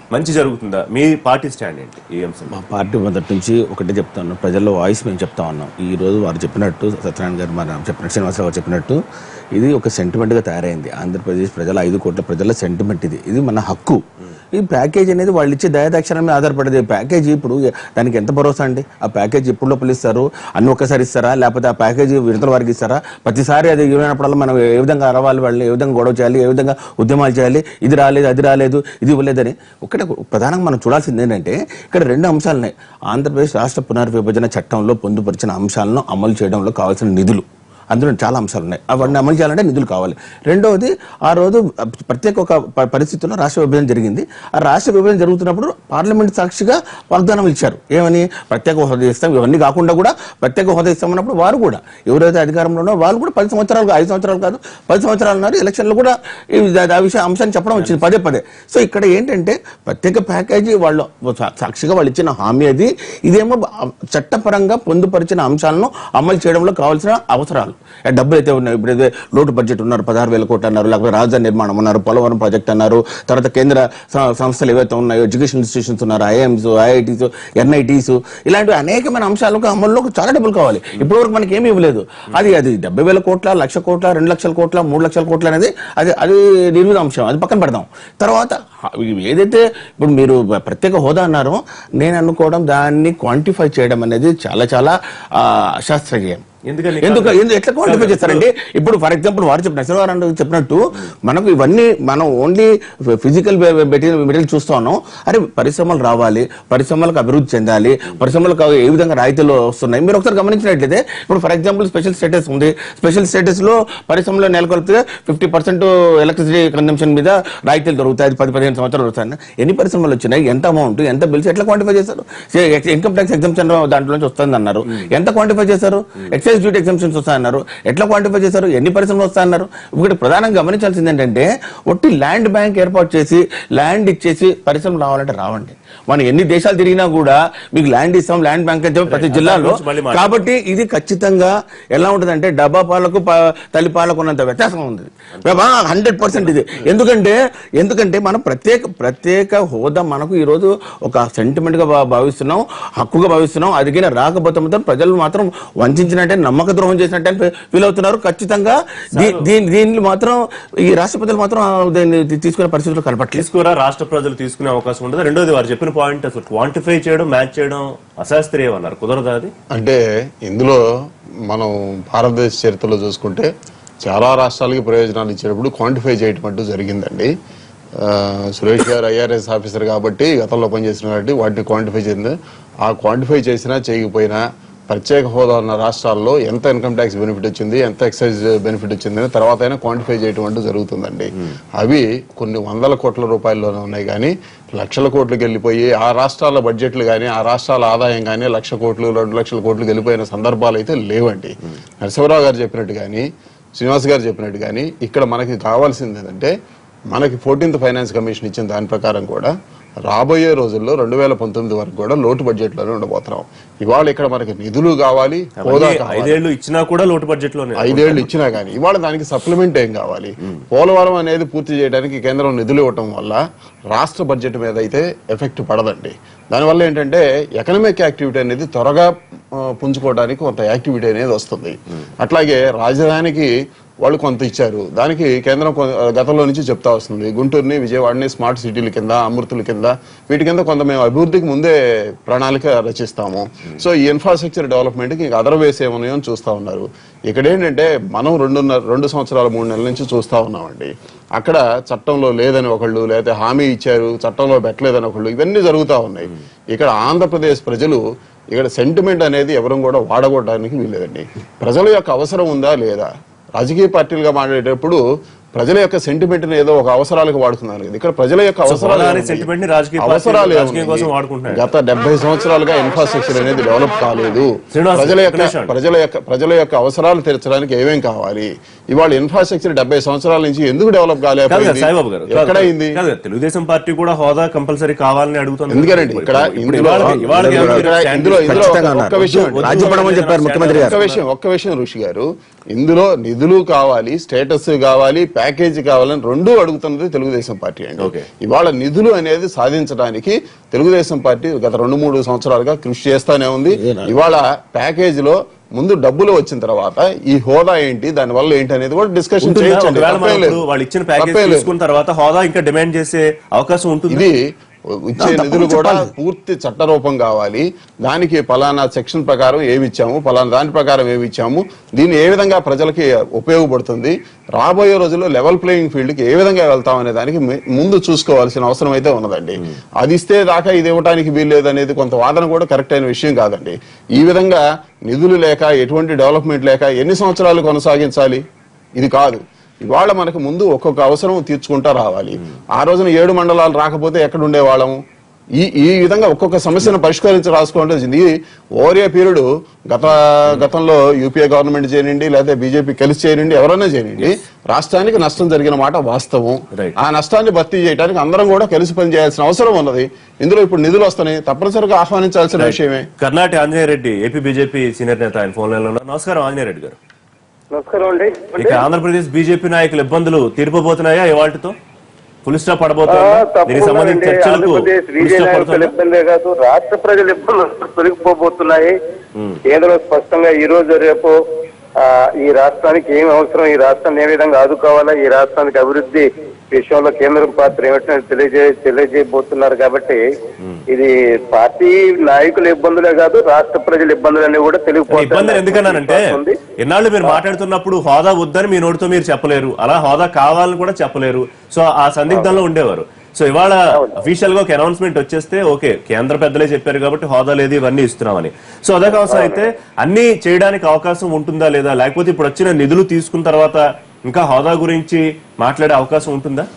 మంచి జరుగుతుందా మీ పార్టీ స్టాండ్ ఏంటి ఈ అంశం మా పార్టీ మొదటి నుంచి ఒకటే చెప్తా ఉన్నాం ప్రజల్లో వాయిస్ మేము చెప్తా ఉన్నాం ఈ రోజు వారు చెప్పినట్టు సత్యనారాయణ గారు మన చెప్పినట్టు శ్రీనివాసరావు గారు చెప్పినట్టు ఇది ఒక సెంటిమెంట్గా తయారైంది ఆంధ్రప్రదేశ్ ప్రజల ఐదు కోట్ల ప్రజల సెంటిమెంట్ ఇది ఇది మన హక్కు ఈ ప్యాకేజ్ అనేది వాళ్ళు ఇచ్చే దయాదాక్షణ మీద ఆధారపడేది ప్యాకేజీ ఇప్పుడు దానికి ఎంత భరోసా అండి ఆ ప్యాకేజ్ ఎప్పుడు లోపల ఇస్తారు అన్ని ఒక్కసారి ఇస్తారా లేకపోతే ఆ ప్యాకేజీ విడతల వారికి ఇస్తారా ప్రతిసారి అది ఇవ్వనప్పుడల్లా మనం ఏ విధంగా అరవాలి వాళ్ళని ఏ విధంగా గొడవ చేయాలి ఏ విధంగా ఉద్యమాలు చేయాలి ఇది రాలేదు అది రాలేదు ఇది ఇవ్వలేదని ఒకటే ప్రధానంగా మనం చూడాల్సింది ఏంటంటే ఇక్కడ రెండు అంశాలు ఉన్నాయి ఆంధ్రప్రదేశ్ రాష్ట్ర పునర్విభజన చట్టంలో పొందుపరిచిన అంశాలను అమలు చేయడంలో కావాల్సిన నిధులు అందులో చాలా అంశాలు ఉన్నాయి అవన్నీ అమలు చేయాలంటే నిధులు కావాలి రెండవది ఆ రోజు ప్రత్యేక ఒక ప- పరిస్థితుల్లో రాష్ట్ర విభజన జరిగింది ఆ రాష్ట్ర విభజన జరుగుతున్నప్పుడు పార్లమెంట్ సాక్షిగా వాగ్దానం ఇచ్చారు ఏమని ప్రత్యేక హోదా ఇస్తాం ఇవన్నీ కాకుండా కూడా ప్రత్యేక హోదా ఇస్తామన్నప్పుడు వారు కూడా ఎవరైతే అధికారంలో ఉన్నారో వాళ్ళు కూడా పది సంవత్సరాలు ఐదు సంవత్సరాలు కాదు పది సంవత్సరాలు ఉన్నారు ఎలక్షన్లు కూడా ఈ దా- ఆ విషయం అంశాన్ని చెప్పడం వచ్చింది పదే పదే సో ఇక్కడ ఏంటంటే ప్రత్యేక ప్యాకేజీ వాళ్ళు సా- సాక్షిగా వాళ్ళు ఇచ్చిన హామీ అది ఇదేమో బ- చట్టపరంగా పొందుపరిచిన అంశాలను అమలు చేయడంలో కావాల్సిన అవసరాలు ఆ డబ్బులు అయితే ఉన్నాయి ఇప్పుడు ఏదో లోటు బడ్జెట్ ఉన్నారు పదహారు వేల కోట్లు అన్నారు లేకపోతే రాజధాని నిర్మాణం ఉన్నారు పోలవరం ప్రాజెక్ట్ అన్నారు తర్వాత కేంద్ర స- సంస్థలు ఏవైతే ఉన్నాయో ఎడ్యుకేషన్ ఇన్స్టిట్యూషన్స్ ఉన్నారు ఐఎమ్స్ ఐఐటీస్ ఎన్ఐటీస్ ఇలాంటివి అనేకమైన అంశాలకు అమల్లోకి చాలా డబ్బులు కావాలి ఇప్పటివరకు మనకి ఏమీ ఇవ్వలేదు అది అది డెబ్బై వేల కోట్ల లక్ష కోట్ల రెండు లక్షల కోట్ల మూడు లక్షల కోట్ల అనేది అది అది నిర్మిత అంశం అది పక్కన పెడదాం తర్వాత హ- ఇవి ఏదైతే ఇప్పుడు మీరు ప్రత్యేక హోదా అన్నారో నేను అనుకోవడం దాన్ని క్వాంటిఫై చేయడం అనేది చాలా చాలా ఆ, అశాస్త్రీయం ఎందుకని ఎందుకు ఎందు- ఎట్లా క్వాంటిఫై చేస్తారండి ఇప్పుడు ఫర్ ఎగ్జాంపుల్ వారు చెప్పిన నరసింహారావు చెప్పినట్టు మనకు ఇవన్నీ మనం ఓన్లీ ఫిజికల్ మెటీరియల్ మెటీరియల్ చూస్తా ఉన్నాం అరే పరిశ్రమలు రావాలి పరిశ్రమలకు అభివృద్ధి చెందాలి పరిశ్రమలకు ఏ విధంగా రాయితీలు వస్తున్నాయి మీరు ఒకసారి గమనించినట్లయితే ఇప్పుడు ఫర్ ఎగ్జాంపుల్ స్పెషల్ స్టేటస్ ఉంది స్పెషల్ స్టేటస్ లో పరిశ్రమలో నెలకొల్పితే ఫిఫ్టీ పర్సెంట్ ఎలక్ట్రిసిటీ కన్జంప్షన్ మీద రాయితీలు దొరుకుతాయి అది పది పదిహేను సంవత్సరాలు వస్తాయి ఎన్ని పరిశ్రమలు వచ్చినాయి ఎంత అమౌంట్ ఎంత బిల్స్ ఎట్లా క్వాంటిఫై చేస్తారు ఇన్కమ్ ట్యాక్స్ ఎగ్జామ్షన్ దాంట్లో నుంచి వస్తుంది అన్నారు ఎంత క్వాంటిఫై చేశారు ఎక్సైజ్ డ్యూటీ ఎగ్జామ్షన్స్ వస్తాయన్నారు ఎట్లా క్వాంటిఫై చేశారు ఎన్ని పరిశ్రమలు వస్తాయన్నారు ఇప్పుడు ప్రధానంగా గమనించాల్సింది ఏంటంటే ఒట్టి ల్యాండ్ బ్యాంక్ ఏర్పాటు చేసి ల్యాండ్ ఇచ్చేసి పరిశ్రమలు రావాలంటే రావండి మనం ఎన్ని దేశాలు తిరిగినా కూడా మీకు ల్యాండ్ ఇస్తాం ల్యాండ్ బ్యాంక్ అని చెప్పి ప్రతి జిల్లాలో గురించి మళ్ళీ మాట్లాడదాం. కాబట్టి ఇది ఖచ్చితంగా ఎలా ఉంటుందంటే డబ్బా పాలకు ప- తల్లి పాలకు ఉన్నంత వ్యత్యాసం ఉంది హండ్రెడ్ పర్సెంట్ ఇది ఎందుకంటే ఎందుకంటే మనం ప్రత్యేక ప్రత్యేక హోదా మనకు ఈ రోజు ఒక సెంటిమెంట్ గా భా- భావిస్తున్నాం హక్కుగా భావిస్తున్నాం అదిగిన రాకపోతే మాత్రం ప్రజలు మాత్రం వంచినట్టే నమ్మక ద్రోహం చేసినట్టే ఫీల్ అవుతున్నారు ఖచ్చితంగా దీ- దీని దీన్ని మాత్రం ఈ రాష్ట్ర ప్రజలు మాత్రం దీన్ని తీసుకునే పరిస్థితులు కనపట్లేదు తీసుకురా రాష్ట్ర ప్రజలు తీసుకునే అవకాశం ఉండదు రెండోది వారు చెప్పిన పాయింట్ అసలు క్వాంటిఫై చేయడం మ్యాచ్ చేయడం అశాస్త్రీయం అన్నారు కుదరదా అది అంటే ఇందులో మనం భారతదేశ చరిత్రలో చూసుకుంటే చాలా రాష్ట్రాలకి ప్రయోజనాలు ఇచ్చేటప్పుడు క్వాంటిఫై చేయటం అంటూ జరిగిందండి ఆ, సురేష్ గారు ఐఆర్ఎస్ ఆఫీసర్ కాబట్టి గతంలో పనిచేసిన కాబట్టి వాటిని క్వాంటిఫై చేసింది ఆ క్వాంటిఫై చేసినా చేయకపోయినా ప్రత్యేక హోదా ఉన్న రాష్ట్రాల్లో ఎంత ఇన్కమ్ ట్యాక్స్ బెనిఫిట్ వచ్చింది ఎంత ఎక్సైజ్ బెనిఫిట్ వచ్చింది అని తర్వాత అయినా క్వాంటిఫై చేయటం అంటూ జరుగుతుందండి అవి కొన్ని వందల కోట్ల రూపాయల్లోనే ఉన్నాయి కానీ లక్షల కోట్లకు వెళ్ళిపోయి ఆ రాష్ట్రాల బడ్జెట్లు కానీ ఆ రాష్ట్రాల ఆదాయం కానీ లక్ష కోట్లు రెండు లక్షల కోట్లకు వెళ్ళిపోయిన సందర్భాలు అయితే లేవండి నరసింహరావు గారు చెప్పినట్టు కానీ శ్రీనివాస్ గారు చెప్పినట్టు కానీ ఇక్కడ మనకి కావాల్సింది ఏంటంటే మనకి ఫోర్టీన్త్ ఫైనాన్స్ కమిషన్ ఇచ్చిన దాని ప్రకారం కూడా రాబోయే రోజుల్లో రెండు వేల పంతొమ్మిది వరకు కూడా లోటు బడ్జెట్లోనే ఉండబోతున్నాం ఇవాళ ఇక్కడ మనకి నిధులు కావాలి హోదా అవన్నీ కావాలి ఐదేళ్లు ఇచ్చినా కూడా లోటు బడ్జెట్ లోనే ఐదేళ్లు ఇచ్చినా కానీ ఇవాళ దానికి సప్లిమెంట్ ఏం కావాలి పోలవరం అనేది పూర్తి చేయడానికి కేంద్రం నిధులు ఇవ్వటం వల్ల రాష్ట్ర బడ్జెట్ మీద అయితే ఎఫెక్ట్ పడదండి దానివల్ల ఏంటంటే ఎకనామిక్ యాక్టివిటీ అనేది త్వరగా ఆ, పుంజుకోవడానికి కొంత యాక్టివిటీ అనేది వస్తుంది అట్లాగే రాజధానికి వాళ్ళు కొంత ఇచ్చారు దానికి కేంద్రం కొ- గతంలో నుంచి చెప్తా వస్తుంది గుంటూరుని విజయవాడని స్మార్ట్ సిటీల కింద అమృతుల కింద వీటి కింద కొంత మేము అభివృద్ధికి ముందే ప్రణాళిక రచిస్తాము సో ఈ ఇన్ఫ్రాస్ట్రక్చర్ డెవలప్మెంట్కి ఇంకా అదర్ వేస్ ఏమన్నాయో అని చూస్తా ఉన్నారు ఇక్కడ ఏంటంటే మనం రెండున్నర రెండు సంవత్సరాల మూడు నెలల నుంచి చూస్తా ఉన్నామండి అక్కడ చట్టంలో లేదని ఒకళ్ళు లేకపోతే హామీ ఇచ్చారు చట్టంలో పెట్టలేదని ఒకళ్ళు ఇవన్నీ జరుగుతూ ఉన్నాయి ఇక్కడ ఆంధ్రప్రదేశ్ ప్రజలు ఇక్కడ సెంటిమెంట్ అనేది ఎవరు కూడా వాడగొట్టడానికి వీల్లేదండి ప్రజల యొక్క అవసరం ఉందా లేదా రాజకీయ పార్టీలుగా మాట్లాడేటప్పుడు ప్రజల యొక్క సెంటిమెంట్ ఏదో ఒక అవసరాలకు వాడుతున్నారు కదా. ఇక్కడ ప్రజల యొక్క అవసరాలు హోదా అనే ఏమున్నాయి? sentiment ని రాజకీయ పార్టీలు అవసరాలు రాజకీయం ఏమున్నాయి? కోసం వాడుకుంటున్నారు. గత డెబ్బై సంవత్సరాలుగా ఇన్ఫ్రాస్ట్రక్చర్ అనేది డెవలప్ కాలేదు శ్రీనివాస్, ప్రజల ఒక్క యొక్క నిమిషం. ప్రజల యొక్క ప్రజల యొక్క అవసరాలు తీర్చడానికి ఏమేం కావాలి ఇవాళ ఇన్ఫ్రాస్ట్రక్చర్ డెబ్బై సంవత్సరాల నుంచి ఎందుకు డెవలప్ కాదు కదా కాలేకపోయింది సాయిబాబు గారు కాదు ఎక్కడైంది కాదు కదా, తెలుగుదేశం పార్టీ కూడా హోదా కంపల్సరీ కావాలని అడుగుతుంది ఎందుకనండి ఇక్కడ ఇప్పుడు ఇందులో ఇవాళ- ఇవాళ ఇక్కడ ఏమంటారు? ఇందులో ఇందులో ఖచ్చితంగా ఒక్క అన్నారు. విషయం వద్దు- రాజ్యపడమని చెప్పారు ముఖ్యమంత్రి గారు ఒక్క విషయం ఒక్క విషయం ఋషి గారు ఇందులో నిధులు కావాలి స్టేటస్ కావాలి ప్యాకేజీ కావాలని రెండూ అడుగుతున్నది తెలుగుదేశం పార్టీ అండి ఓకే. ఇవాళ నిధులు అనేది సాధించడానికి తెలుగుదేశం పార్టీ గత రెండు మూడు సంవత్సరాలుగా కృషి చేస్తానే ఉంది ఇవాళ ప్యాకేజీలో ముందు డబ్బులు వచ్చిన తర్వాత ఈ హోదా ఏంటి దాని వల్ల ఏంటి అనేది కూడా డిస్కషన్ ఉంటుందా? చేయొచ్చండి ఒకవేళ మనం తప్పేం లేదు. ఇప్పుడు వాళ్ళు ఇచ్చిన ప్యాకేజ్ తప్పేం లేదు. తీసుకున్న తర్వాత హోదా ఇంకా డిమాండ్ చేసే అవకాశం ఉంటుంది ఇది ఇచ్చే నిధులు కూడా పూర్తి చట్టరూపం కావాలి దానికి పలానా సెక్షన్ ప్రకారం ఏమి ఇచ్చాము పలానా దాని ప్రకారం ఏమి ఇచ్చాము దీన్ని ఏ విధంగా ప్రజలకి ఉపయోగపడుతుంది రాబోయే రోజుల్లో లెవెల్ ప్లేయింగ్ ఫీల్డ్ కి ఏ విధంగా వెళ్తాం అనే దానికి మి- ముందు చూసుకోవాల్సిన అవసరం అయితే ఉన్నదండి అది ఇస్తే దాకా ఇది ఇవ్వడానికి వీల్లేదు అనేది కొంత వాదన కూడా కరెక్ట్ అయిన విషయం కాదండి ఈ విధంగా నిధులు లేక ఎటువంటి డెవలప్మెంట్ లేక ఎన్ని సంవత్సరాలు కొనసాగించాలి ఇది కాదు ఇవాళ మనకు ముందు ఒక్కొక్క అవసరం తీర్చుకుంటా రావాలి ఆ రోజున ఏడు మండలాలు రాకపోతే ఎక్కడ ఉండేవాళ్ళము ఈ ఈ విధంగా ఒక్కొక్క సమస్యను పరిష్కరించి రాసుకోవడం ఇది ఓవర్ ఏ పీరియడ్ గత గతంలో యూపీఏ గవర్నమెంట్ చేయనండి లేదా బీజేపీ కలిసి చేయనండి ఎవరైనా చేయనండి రాష్ట్రానికి నష్టం జరిగిన మాట వాస్తవం Right. ఆ నష్టాన్ని భర్తీ చేయడానికి అందరం కూడా కలిసి పనిచేయాల్సిన అవసరం ఉన్నది ఇందులో ఇప్పుడు నిధులు వస్తున్నాయి తప్పనిసరిగా ఆహ్వానించాల్సిన విషయమే కర్ణాటక ఆంజనేయ రెడ్డి ఏపీ బీజేపీ సీనియర్ నేత ఆయన ఫోన్ లైన్ లో ఉన్నారు నమస్కారం ఆంజనేయ రెడ్డి గారు నమస్కారం అండి ఇక ఆంధ్రప్రదేశ్ బీజేపీ నాయకుల ఇబ్బందులు తీర్పబోతున్నాయా ఇవాళతో ఫుల్ స్టాప్ ఆ, పడబోతుందా దీనికి సంబంధించి తప్పకుండానండి. చర్చలకు ఆంధ్రప్రదేశ్ full విజయ stop నాయకుల పడుతుందా? ఇబ్బందే కాదు రాష్ట్ర ప్రజల ఇబ్బందులు తొలగిపోబోతున్నాయి కేంద్రం స్పష్టంగా ఈ రోజు రేపు ఆ, ఈ రాష్ట్రానికి ఏం అవసరం ఈ రాష్ట్రాన్ని ఏ విధంగా ఆదుకోవాలా ఈ రాష్ట్రానికి అభివృద్ధి విషయంలో కేంద్రం పాత్ర ఏమిటో తెలియజే తెలియజేయబోతున్నారు కాబట్టి ఇది పార్టీ నాయకుల ఇబ్బందులే కాదు రాష్ట్ర ప్రజల ఇబ్బందులన్నీ కూడా ఇబ్బందులు ఎందుకన్నానంటే తెలిగిపోతుంది ఎన్నాళ్ళు మీరు మాట్లాడుతున్నప్పుడు హోదా వద్దని మీ నోటితో మీరు చెప్పలేరు అలా హోదా కావాలని కూడా చెప్పలేరు సో ఆ సందిగ్ధంలో ఉండేవారు సో ఇవాళ అఫీషియల్ గా ఒక అనౌన్స్మెంట్ వచ్చేస్తే ఓకే కేంద్ర పెద్దలే చెప్పారు కాబట్టి హోదా లేదు ఇవన్నీ ఇస్తున్నామని సో అదే అవసరం అయితే అన్ని చేయడానికి అవకాశం ఉంటుందా లేదా లేకపోతే ఇప్పుడు వచ్చిన నిధులు తీసుకున్న తర్వాత ఇంకా హోదా గురించి మాట్లాడే అవకాశం ఉంటుందా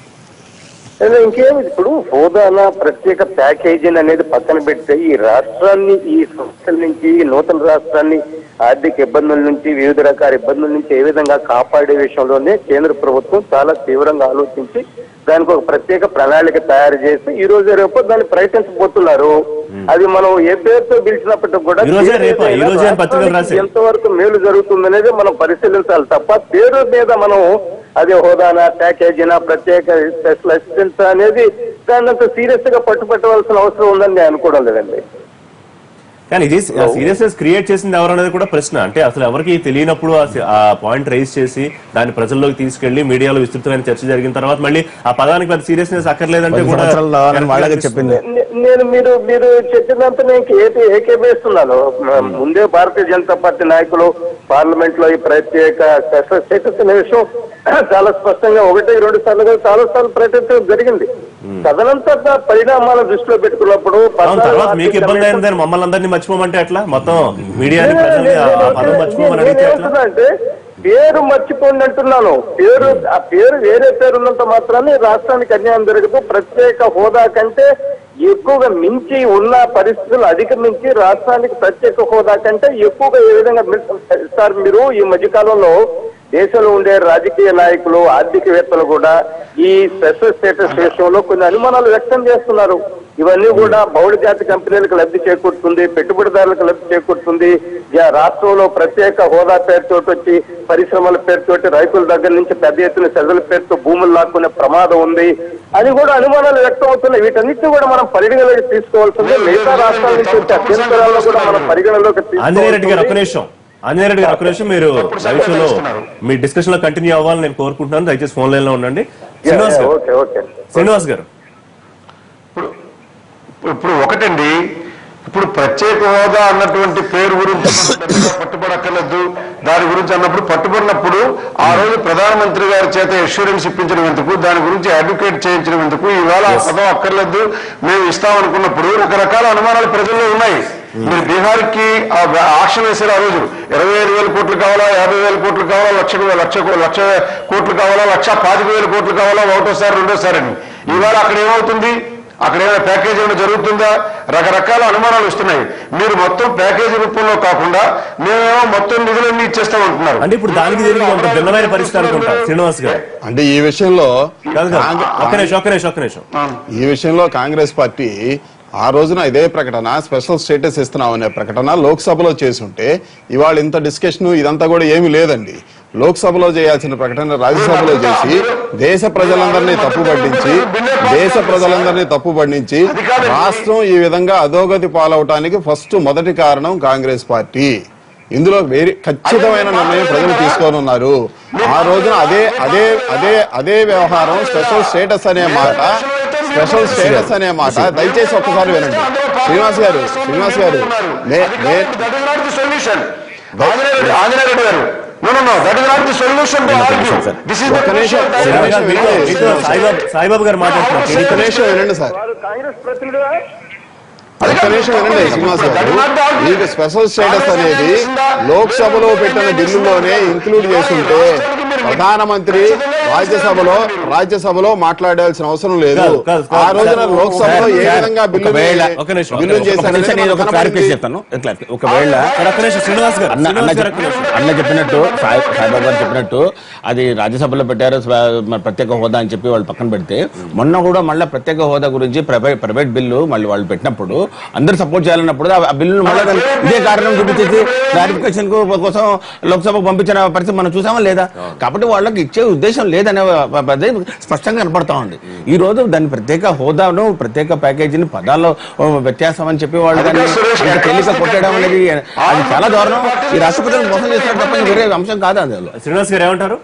అదే ఇంకేమి ఇప్పుడు హోదాన ప్రత్యేక ప్యాకేజీని అనేది పక్కన పెడితే ఈ రాష్ట్రాన్ని ఈ సంస్థల నుంచి ఈ నూతన రాష్ట్రాన్ని ఆర్థిక ఇబ్బందుల నుంచి వివిధ రకాల ఇబ్బందుల నుంచి ఏ విధంగా కాపాడే విషయంలోనే కేంద్ర ప్రభుత్వం చాలా తీవ్రంగా ఆలోచించి దానికి ఒక ప్రత్యేక ప్రణాళిక తయారు చేసి ఈ రోజు రేపు దాన్ని ప్రయత్నించబోతున్నారు అది మనం ఏ పేరుతో పిలిచినప్పటికీ కూడా ఈ రోజే పేరు రేపా? ఈ ఏదైనా రోజే అని పత్రికలు రాష్ట్రానికి రాశాయి. ఎంతవరకు మేలు జరుగుతుందనేది మనం పరిశీలించాలి తప్ప పేరు మీద మనం అదే హోదానా ప్యాకేజీనా ప్రత్యేక స్పెషల్ అసిస్టెన్స్ అనేది దాన్ని అంత సీరియస్ గా పట్టుపట్టవలసిన అవసరం ఉందని నేను అనుకోవడం లేదండి కానీ ఇది సీరియస్నెస్ క్రియేట్ చేసింది ఎవరనేది కూడా ప్రశ్న అంటే అసలు ఎవరికి తెలియనప్పుడు ఆ సి- ఆ పాయింట్ రైజ్ చేసి దాన్ని ప్రజల్లోకి తీసుకెళ్లి మీడియాలో విస్తృతమైన చర్చ జరిగిన తర్వాత మళ్ళీ ఆ పదానికి పెద్ద సీరియస్నెస్ అక్కర్లేదంటే పది కూడా సంవత్సరాలు రావాలని వాళ్ళకే చెప్పింది నే- నేను మీరు మీరు చెప్పినంత నేను ఏపీ ఏకేవేస్తున్నాను మ- ముందే భారతీయ జనతా పార్టీ నాయకులు పార్లమెంట్ లో ఈ ప్రత్యేక స్పెషల్ స్టేటస్ అనే విషయం చాలా స్పష్టంగా ఒకటి రెండు సార్లు కాదు, చాలా సార్లు ప్రకటించడం జరిగింది తదనంతర పరిణామాలను దృష్టిలో పెట్టుకున్నప్పుడు అవును తర్వాత మీకు ఇబ్బంది అయిందని మమ్మల్ని అందరినీ మర్చిపోమంటే ఎట్లా మొత్తం మీడియాని ప్రజల్ని ఆ ఆ పదం మర్చిపోమని అడిగితే ఎట్లా అంటే పేరు మర్చిపోండి అంటున్నాను పేరు ఆ పేరు వేరే పేరు ఉన్నంత మాత్రాన్ని రాష్ట్రానికి అన్యాయం జరగదు ప్రత్యేక హోదా కంటే ఎక్కువగా మించి ఉన్న పరిస్థితులు అధిగమించి రాష్ట్రానికి ప్రత్యేక హోదా కంటే ఎక్కువగా ఏ విధంగా మిల్- సార్ మీరు ఈ మధ్యకాలంలో దేశంలో ఉండే రాజకీయ నాయకులు ఆర్థికవేత్తలు కూడా ఈ స్పెషల్ స్టేటస్ విషయంలో కొన్ని అనుమానాలు వ్యక్తం చేస్తున్నారు ఇవన్నీ కూడా బహుళ జాతి కంపెనీలకు లబ్ధి చేకూరుతుంది పెట్టుబడిదారులకు లబ్ధి చేకూరుతుంది ఇక రాష్ట్రంలో ప్రత్యేక హోదా పేరుతోటి వచ్చి పరిశ్రమల పేరుతోటి రైతుల దగ్గర నుంచి పెద్ద ఎత్తున సెజల పేరుతో భూములు లాక్కునే ప్రమాదం ఉంది అది కూడా అనుమానాలు వ్యక్తం అవుతున్నాయి వీటన్నిటిని కూడా మనం పరిగణలోకి తీసుకోవాల్సింది మిగతా రాష్ట్రాల నుంచి వచ్చే అభ్యంతరాలను కూడా మనం పరిగణలోకి ఆంజనేయ రెడ్డి గారు ఒక్క తీసుకోవాల్సింది నిమిషం ఆంజనేయ రెడ్డి గారు ఒక్క నిమిషం మీరు ఆ విషయంలో మీ డిస్కషన్ లో కంటిన్యూ అవ్వాలని నేను కోరుకుంటున్నాను దయచేసి ఫోన్ లైన్ లో ఉండండి శ్రీనివాస్ గారు ఓకే ఓకే శ్రీనివాస్ గారు ఇప్పుడు ఇప్పుడు ఒకటండి ఇప్పుడు ప్రత్యేక హోదా అన్నటువంటి పేరు గురించి మనం పెద్దగా పట్టుబడక్కర్లేదు దాని గురించి అన్నప్పుడు పట్టుబడినప్పుడు ఆ రోజు ప్రధానమంత్రి గారి చేత ఎష్యూరెన్స్ ఇప్పించడం ఎందుకు దాని గురించి అడ్వకేట్ చేయించడం ఎందుకు ఈవేళ ఆ పదం అక్కర్లేదు మేము ఇస్తామనుకున్నప్పుడు రకరకాల అనుమానాలు ప్రజల్లో ఉన్నాయి మీరు బీహార్ కి ఆ ఆక్షన్ వేసారు ఆ రోజు ఇరవై ఐదు వేల కోట్లు కావాలా యాభై వేల కోట్లు కావాలా లక్ష లక్ష లక్ష కోట్లు కావాలా లక్ష పాతిక వేల కోట్లు కావాలా ఒకటోసారి రెండోసారి అని ఇవాళ అక్కడ ఏమవుతుంది అక్కడ ఏమైనా ప్యాకేజీ ఏమైనా జరుగుతుందా రకరకాల అనుమానాలు వస్తున్నాయి మీరు మొత్తం ప్యాకేజీ రూపంలో కాకుండా మేమేమో మొత్తం నిధులన్నీ ఇచ్చేస్తాం అంటున్నారు అంటే ఇప్పుడు దానికి దీనికి కొంత భిన్నమైన పరిస్థితి అనుకుంటా శ్రీనివాస్ గారు అంటే ఈ విషయంలో కాదు కాదు కాంగ్రె- ఒక్క నిమిషం ఒక్క నిమిషం ఒక్క నిమిషం ఈ విషయంలో కాంగ్రెస్ పార్టీ ఆ రోజున ఇదే ప్రకటన స్పెషల్ స్టేటస్ ఇస్తున్నాం అనే ప్రకటన లోక్సభలో చేసి ఉంటే ఇవాళ ఇంత డిస్కషన్ ఇదంతా కూడా ఏమీ లేదండి లోక్సభలో చేయాల్సిన ప్రకటన రాజ్యసభలో చేసి దేశ ప్రజలందరినీ తప్పు పట్టించి దేశ ప్రజలందరినీ తప్పు పట్టించి రాష్ట్రం ఈ విధంగా అధోగతి పాలవటానికి ఫస్ట్ మొదటి కారణం కాంగ్రెస్ పార్టీ ఇందులో వేరే ఖచ్చితమైన నిర్ణయం ప్రజలు తీసుకొని ఉన్నారు ఆ రోజున అదే అదే అదే అదే వ్యవహారం స్పెషల్ స్టేటస్ అనే మాట స్పెషల్ స్టేటస్ అనే మాట దయచేసి ఒక్కసారి వినండి శ్రీనివాస్ గారు శ్రీనివాస్ గారు నే- నే- సొల్యూషన్ ఆంజనేయుడు గారు no no no that is not the solution to argue this is ఒక్క నిమిషం ఒక్క శ్రీనివాస్ నిమిషం గారు, మీతో- వినండి. మీతో సాయిబాబు సాయిబాబు గారు మాట్లాడుతున్నారు ఒక్క టీడీపీ నిమిషం వినండి సార్ వారు కాంగ్రెస్ ప్రతినిధులా ఒక్క నిమిషం వినండి శ్రీనివాస్ గారు మీకు స్పెషల్ స్టేటస్ అనేది లోక్సభలో పెట్టిన బిల్లులోనే ఇంక్లూడ్ చేస్తుంటే ప్రధానమంత్రి రాజ్యసభలో రాజ్యసభలో మాట్లాడాల్సిన అవసరం లేదు కాదు, కాదు, కాదు. ఆ రోజున సార్, లోక్సభలో ఏ సార్, విధంగా బిల్లు ఒకవేళ ఒక నిమిషం, బిల్లు ఒక నిమిషం, ఒక నిమిషం నేను ఒక క్లారిఫికేషన్ చెప్తాను clarify- ఒకవేళ సార్, ఒక్క నిమిషం శ్రీనివాస్ గారు అన్న అన్న శ్రీనివాస్ గారు ఒక్క చెప్- నిమిషం అన్న చెప్పినట్టు సాయి సాయిబాబా గారు చెప్పినట్టు అది రాజ్యసభలో పెట్టారు స్వ- మన ప్రత్యేక హోదా అని చెప్పి వాళ్ళు పక్కన పెడితే మొన్న కూడా మళ్ళీ ప్రత్యేక హోదా గురించి ప్రైవేట్ ప్రైవేట్ బిల్లు మళ్ళీ వాళ్ళు పెట్టినప్పుడు అందరూ సపోర్ట్ చేయాలన్నప్పుడు ఆ బిల్లును మళ్ళీ దాన్ని ఇదే కారణం చూపించేసి క్లారిఫికేషన్ కోసం లోక్సభకు పంపించిన పరిస్థితి మనం చూసామా లేదా కాబట్టి వాళ్ళకి ఇచ్చే ఉద్దేశం లేదనే అదే స్పష్టంగా కనపడతా ఉంది ఈ రోజు దాని ప్రత్యేక హోదాను ప్రత్యేక ప్యాకేజీని పదాల్లో వ్యత్యాసం అని చెప్పి వాళ్ళు దాన్ని అంత తేలిక కొట్టడం అనేది అది చాలా దారుణం ఈ రాష్ట్రపతిని మోసం చేస్తున్నారు తప్ప వేరే అంశం కాదు అందులో శ్రీనివాస్ గారు ఏమంటారు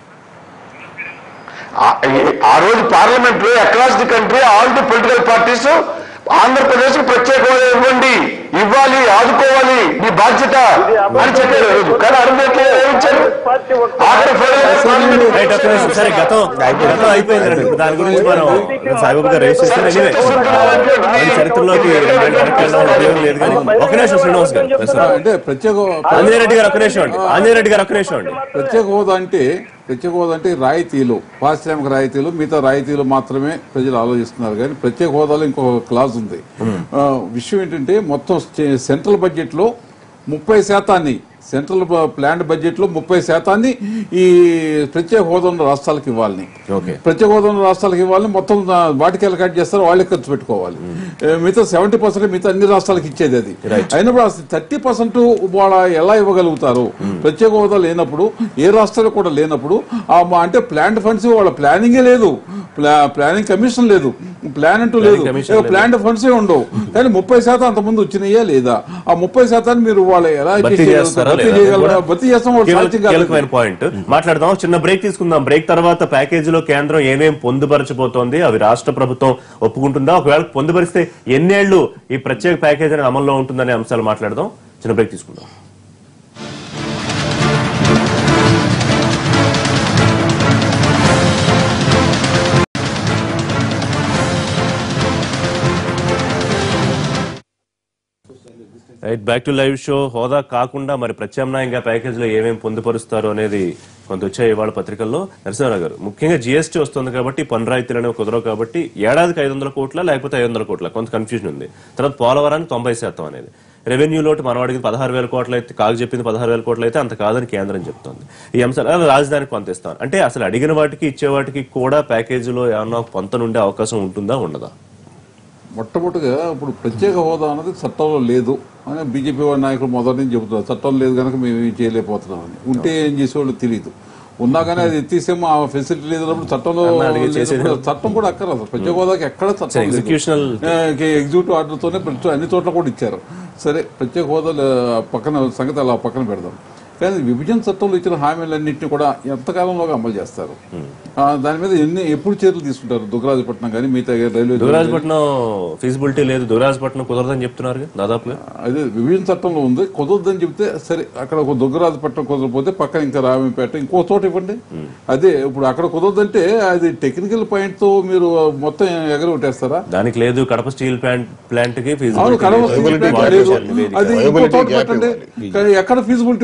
ఆ- ఆ రోజు పార్లమెంట్ లో across the country all the political parties Andhra Pradesh కు ప్రత్యేక హోదా ఇవ్వండి ఇవ్వాలి ఆదుకోవాలి మీ బాధ్యత అని చెప్పారు ఆ రోజు. కానీ అరుణ్ జైట్లీ ఏమి ఇచ్చారు పార్టీ ఒక్క ఆఖరి ఫైనల్ పార్లమెంట్ రైట్ ఒక్క నిమిషం సరే గతం గతం అయిపోయింది రండి. ఇప్పుడు దాని గురించి మనం సాయిబాబు గారు రేస్ చేస్తారు ఎనీవే మన చరిత్రలోకి రెండు వెనక్కి వెళ్ళడం ఉపయోగం లేదు కానీ ఒక నిమిషం శ్రీనివాస్ గారు సార్. అంటే ప్రత్యేక ఆంజనేయ రెడ్డి గారు ఒక నిమిషం అండి ఆంజనేయ రెడ్డి గారు ఒక నిమిషం అండి ప్రత్యేక హోదా అంటే ప్రత్యేక హోదా అంటే రాయితీలు పారిశ్రామిక రాయితీలు మిగతా రాయితీలు మాత్రమే ప్రజలు ఆలోచిస్తున్నారు కానీ ప్రత్యేక హోదాలో ఇంకొక క్లాజ్ ఉంది ఆ, విషయం ఏంటంటే మొత్తం స్టే- సెంట్రల్ బడ్జెట్ లో ముప్పై శాతాన్ని సెంట్రల్ బ- ప్లాన్డ్ బడ్జెట్ లో ముప్పై శాతాన్ని ఈ ప్రత్యేక హోదా ఉన్న రాష్ట్రాలకు ఇవ్వాలని ఓకే. ప్రత్యేక హోదా ఉన్న రాష్ట్రాలకు ఇవ్వాలని మొత్తం ఆ, వాటికి ఎలా కట్ చేస్తారో వాళ్ళే ఖర్చు పెట్టుకోవాలి ఏ, మిగతా సెవెంటీ పర్సెంట్ మిగతా అన్ని రాష్ట్రాలకు ఇచ్చేది అది అయినప్పుడు థర్టీ పర్సెంట్ వాళ్ళ ఎలా ఇవ్వగలుగుతారు ప్రత్యేక హోదా లేనప్పుడు ఏ రాష్ట్రాలు కూడా లేనప్పుడు ఆ మా- అంటే ప్లాంట్ ఫండ్స్ వాళ్ళ ప్లానింగే లేదు ప్లా- ప్లానింగ్ కమిషన్ లేదు ప్లాన్ అంటూ లేదు కమిషన్ లేదు. ప్లాంట్ ఫండ్స్ ఉండవు కానీ ముప్పై శాతం అంతకుముందు వచ్చినాయా లేదా ఆ ముప్పై శాతాన్ని మీరు వాళ్ళ ఎలా భర్తీ చేసేయగలుగుతారు? చేస్తారా భర్తీ లేదా? చేయగలరా భర్తీ చేస్తాం వాళ్ళు కీలక- సాధ్యం కాదు. కీలకమైన పాయింట్ మాట్లాడదాం చిన్న బ్రేక్ తీసుకుందాం బ్రేక్ తర్వాత ప్యాకేజీలో కేంద్రం ఏమేం పొందుపరచబోతోంది అవి రాష్ట్ర ప్రభుత్వం ఒప్పుకుంటుందా ఒకవేళ పొందుపరిస్తే ఎన్నేళ్లు ఈ ప్రత్యేక ప్యాకేజీ అనేది అమల్లో ఉంటుందనే అంశాలు మాట్లాడదాం చిన్న బ్రేక్ తీసుకుందాం right back to live show హోదా కాకుండా మరి ప్రత్యామ్నాయంగా ప్యాకేజీలో ఏమేమి పొందుపరుస్తారు అనేది కొంత వచ్చాయి ఇవాళ పత్రికల్లో నరసింహారావు గారు ముఖ్యంగా జీఎస్టీ వస్తుంది కాబట్టి పన్ను రాయితీలు అనేవి కుదరవు కాబట్టి ఏడాదికి ఐదు వందల కోట్ల లేకపోతే ఐదు వందల కోట్ల కొంత కన్ఫ్యూజన్ ఉంది తర్వాత పోలవరానికి తొంభై శాతం అనేది రెవెన్యూ లోటు మనవాడికి పదహారు వేల కోట్లు అయితే కాకు చెప్పింది పదహారు వేల కోట్లు అయితే అంత కాదని కేంద్రం చెప్తోంది ఈ అంశాలు అలా రాజధానికి కొంత ఇస్తాను అంటే అసలు అడిగిన వాటికి ఇచ్చే వాటికి కూడా ప్యాకేజీలో ఏమన్నా కొంత నుండే అవకాశం ఉంటుందా ఉండదా మొట్టమొదటిగా ఇప్పుడు ప్రత్యేక హోదా అన్నది చట్టంలో లేదు అని బీజేపీ వారి నాయకులు మొదటి నుంచి చెబుతున్నారు చట్టం లేదు కనుక మేము ఏం చేయలేకపోతున్నామని ఉంటే ఏం చేసేవాళ్ళు తెలియదు ఉన్నా కానీ అది ఎత్తేసేమో ఆ ఫెసిలిటీ లేదన్నప్పుడు చట్టంలో అన్నా అడిగే చేసేది. లేనప్పుడు చట్టం కూడా అక్కర అసలు ప్రత్యేక హోదాకి ఎక్కడ చట్టం లేదు. executional- ఏ, ఎగ్జిక్యూటివ్ ఆర్డర్తోనే ప్రతి అన్ని చోట్ల కూడా ఇచ్చారు సరే ప్రత్యేక హోదా లే- పక్కన సంగతి అలా పక్కన పెడదాం కానీ విభజన చట్టంలో ఇచ్చిన హామీలన్నింటినీ కూడా ఎంతకాలంలోగా అమలు చేస్తారు ఆ, దాని మీద ఎన్ని ఎప్పుడు చర్యలు తీసుకుంటారు దుగ్గరాజపట్నం కానీ మిగతా రైల్వే దుగరాజపట్నం ఫీజిబిలిటీ లేదు దుగరాజపట్నం కుదరదని చెప్తున్నారు దాదాపుగా అదే విభజన చట్టంలో ఉంది కుదరదని చెప్తే సరే అక్కడ ఒక దుగ్గరాజపట్నం కుదరకపోతే పక్కన ఇంకా రామపేట ఇంకో చోట ఇవ్వండి అదే ఇప్పుడు అక్కడ కుదరదంటే అది టెక్నికల్ పాయింట్ తో మీరు మొత్తం ఎగరగొట్టేస్తారా దానికి లేదు కడప స్టీల్ ప్లాంట్ ప్లాంట్ కి అవును కడవ feasibility ఫీజిబిలిటీ లేదు. లేదు వాటర్ అది ఇంకో Viability చోట gap పెట్టండి ఇవ్వాలి. కానీ ఎక్కడ ఫీజిబిలిటీ ఉందో చూడండి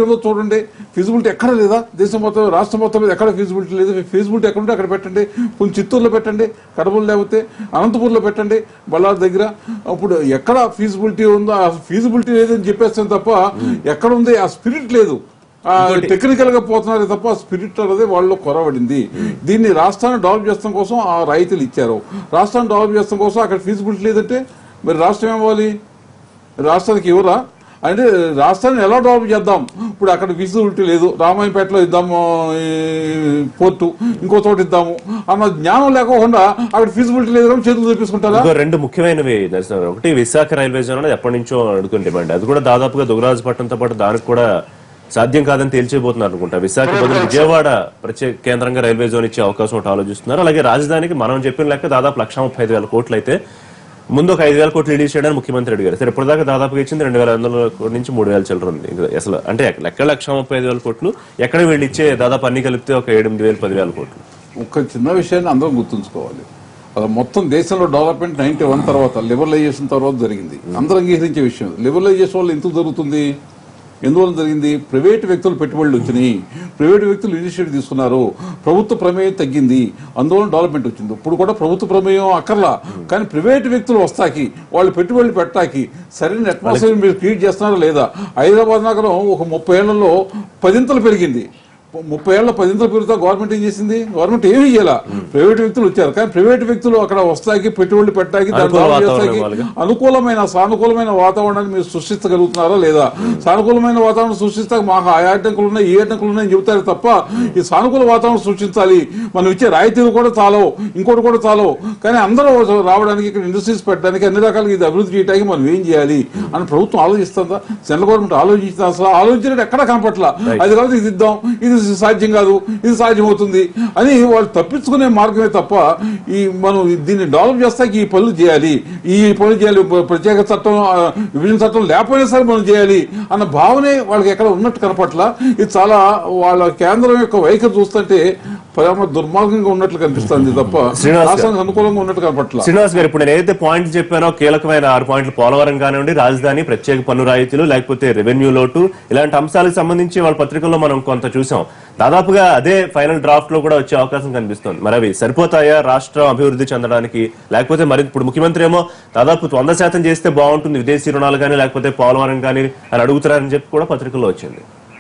పెట్టండి ఫీజిబిలిటీ ఎక్కడ లేదా దేశం మొత్తం రాష్ట్రం మొత్తం మీద ఎక్కడ ఫీజిబిలిటీ లేదు ఫీజిబిలిటీ ఎక్కడ ఉంటే అక్కడ పెట్టండి కొంచెం చిత్తూరులో పెట్టండి కడపలో లేకపోతే అనంతపూర్లో పెట్టండి బళ్ళారి దగ్గర అప్పుడు ఎక్కడ ఫీజిబిలిటీ ఉందో ఆ ఫీజిబిలిటీ లేదని చెప్పేస్తాం తప్ప ఎక్కడ ఉంది ఆ స్పిరిట్ లేదు టెక్నికల్ గా పోతున్నారు తప్ప స్పిరిట్ అనేది వాళ్ళలో కొరవడింది దీన్ని రాష్ట్రాన్ని డెవలప్ చేస్తాం కోసం ఆ రైతులు ఇచ్చారు రాష్ట్రాన్ని డెవలప్ చేస్తాం కోసం అక్కడ ఫీజిబిలిటీ లేదంటే మరి రాష్ట్రం ఏమవ్వాలి రాష్ట్రానికి ఇవ్వరా అంటే రాష్ట్రాన్ని ఎలా డెవలప్ చేద్దాం ఇప్పుడు అక్కడ ఫీజిబిలిటీ లేదు రామాయణపేటలో ఇద్దాము ఈ పోర్టు ఇంకో చోట ఇద్దాము అన్న జ్ఞానం లేకుండా అక్కడ ఫీజిబిలిటీ లేదు కానీ చేతులు చూపించుకుంటారా ఇంకో రెండు ముఖ్యమైనవి దర్శనం ఒకటి విశాఖ రైల్వే జోన్ అనేది ఎప్పటి నుంచో అడుగుతున్న డిమాండ్ అది కూడా దాదాపుగా దుగరాజపట్నంతో పాటు దానికి కూడా సాధ్యం కాదని తేల్చేయబోతున్నారు అనుకుంటా విశాఖ బదులు విజయవాడ ప్రత్యేక కేంద్రంగా రైల్వే జోన్ ఇచ్చే అవకాశం ఒకటి ఆలోచిస్తున్నారు అలాగే రాజధానికి మనం చెప్పిన లెక్క దాదాపు లక్ష ముప్పై ఐదు వేల కోట్లు అయితే ముందు ఒక ఐదు వేల కోట్లు రిలీజ్ చేయడానికి ముఖ్యమంత్రి అడిగారు సరే ఇప్పటిదాకా దాదాపుగా ఇచ్చింది రెండు వేల ఐదు వందల కోట్ల నుంచి మూడు వేల చిల్లర ఉంది ఇంకా అసలు అంటే లెక్క లక్ష ముప్పై ఐదు వేల కోట్లు ఎక్కడ వీళ్ళు ఇచ్చే దాదాపు అన్ని కలిపితే ఒక ఎనిమిది వేలు పదివేల కోట్లు ఒక చిన్న విషయాన్ని అందరం గుర్తుంచుకోవాలి అది మొత్తం దేశంలో డెవలప్మెంట్ నైన్టీ వన్ తర్వాత లిబరలైజేషన్ తర్వాత జరిగింది అందరూ అంగీకరించే విషయం లిబరలైజేషన్ వల్ల ఎందుకు జరుగుతుంది ఎందువల్ల జరిగింది ప్రైవేట్ వ్యక్తులు పెట్టుబడులు వచ్చినాయి ప్రైవేట్ వ్యక్తులు ఇనిషియేటివ్ తీసుకున్నారు ప్రభుత్వ ప్రమేయం తగ్గింది అందువల్ల డెవలప్మెంట్ వచ్చింది ఇప్పుడు కూడా ప్రభుత్వ ప్రమేయం అక్కర్లా కానీ ప్రైవేట్ వ్యక్తులు వస్తాకి వాళ్ళు పెట్టుబడులు పెట్టాకి సరైన అట్మాస్ఫియర్ మీరు క్రియేట్ చేస్తున్నారా లేదా హైదరాబాద్ నగరం ఒక ముప్పై ఏళ్లలో పదింతలు పెరిగింది ముప్పై ఏళ్ళ పదింతలు పెరుగుతా గవర్నమెంట్ ఏం చేసింది గవర్నమెంట్ ఏమీ చేయాల ప్రైవేట్ వ్యక్తులు వచ్చారు కానీ ప్రైవేట్ వ్యక్తులు అక్కడ వస్తాకి పెట్టుబడులు పెట్టాకి దాన్ని అనుకూల డెవలప్ వాతావరణం చేస్తాకి ఇవ్వాలిగా. అనుకూలమైన సానుకూలమైన వాతావరణాన్ని మీరు సృష్టించగలుగుతున్నారా లేదా సానుకూలమైన వాతావరణం సృష్టిస్తే మాకు ఆ అడ్డంకులు ఉన్నాయి ఈ అడ్డంకులు ఉన్నాయని చెబుతారు తప్ప ఈ సానుకూల వాతావరణం సృష్టించాలి మనం ఇచ్చే రాయితీలు కూడా చాలవు ఇంకోటి కూడా చాలవు కానీ అందరూ రావడానికి ఇక్కడ ఇండస్ట్రీస్ పెట్టడానికి అన్ని రకాలుగా ఇది అభివృద్ధి చేయడానికి మనం ఏం చేయాలి అని ప్రభుత్వం ఆలోచిస్తుందా సెంట్రల్ గవర్నమెంట్ ఆలోచిస్తుందా అసలు ఆలోచించినట్టు ఎక్కడ కనపట్ల అది కాదు ఇది ఇద్దాం ఇది సాధ్యం కాదు ఇది సాధ్యం అవుతుంది అని వాళ్ళు తప్పించుకునే మార్గమే తప్ప ఈ మనం దీన్ని డెవలప్ చేస్తాకి ఈ పనులు చేయాలి ఈ పనులు చేయాలి ప్రత్యేక చట్టం ఆ, విభజన చట్టం లేకపోయినా సరే మనం చేయాలి అన్న భావనే వాళ్ళకి ఎక్కడ ఉన్నట్టు కనపట్ల ఇది చాలా వాళ్ళ కేంద్రం యొక్క వైఖరి చూస్తుంటే పరమ దుర్మార్గంగా ఉన్నట్లు కనిపిస్తుంది తప్ప శ్రీనివాస్ గారు. రాష్ట్రానికి అనుకూలంగా ఉన్నట్టు కనపట్ల శ్రీనివాస్ గారు ఇప్పుడు నేను ఏదైతే పాయింట్ చెప్పానో కీలకమైన ఆరు పాయింట్లు పోలవరం కానివ్వండి రాజధాని ప్రత్యేక పన్ను రాయితీలు లేకపోతే రెవెన్యూ లోటు ఇలాంటి అంశాలకు సంబంధించి వాళ్ళ పత్రికల్లో మనం కొంత చూసాం దాదాపుగా అదే ఫైనల్ డ్రాఫ్ట్ లో కూడా వచ్చే అవకాశం కనిపిస్తుంది మరి అవి సరిపోతాయా రాష్ట్రం అభివృద్ధి చెందడానికి లేకపోతే మరి ఇప్పుడు ముఖ్యమంత్రి ఏమో దాదాపు వంద శాతం చేస్తే బాగుంటుంది విదేశీ రుణాలు కానీ లేకపోతే పోలవరం కానీ అని అడుగుతున్నారని చెప్పి కూడా పత్రికల్లో వచ్చింది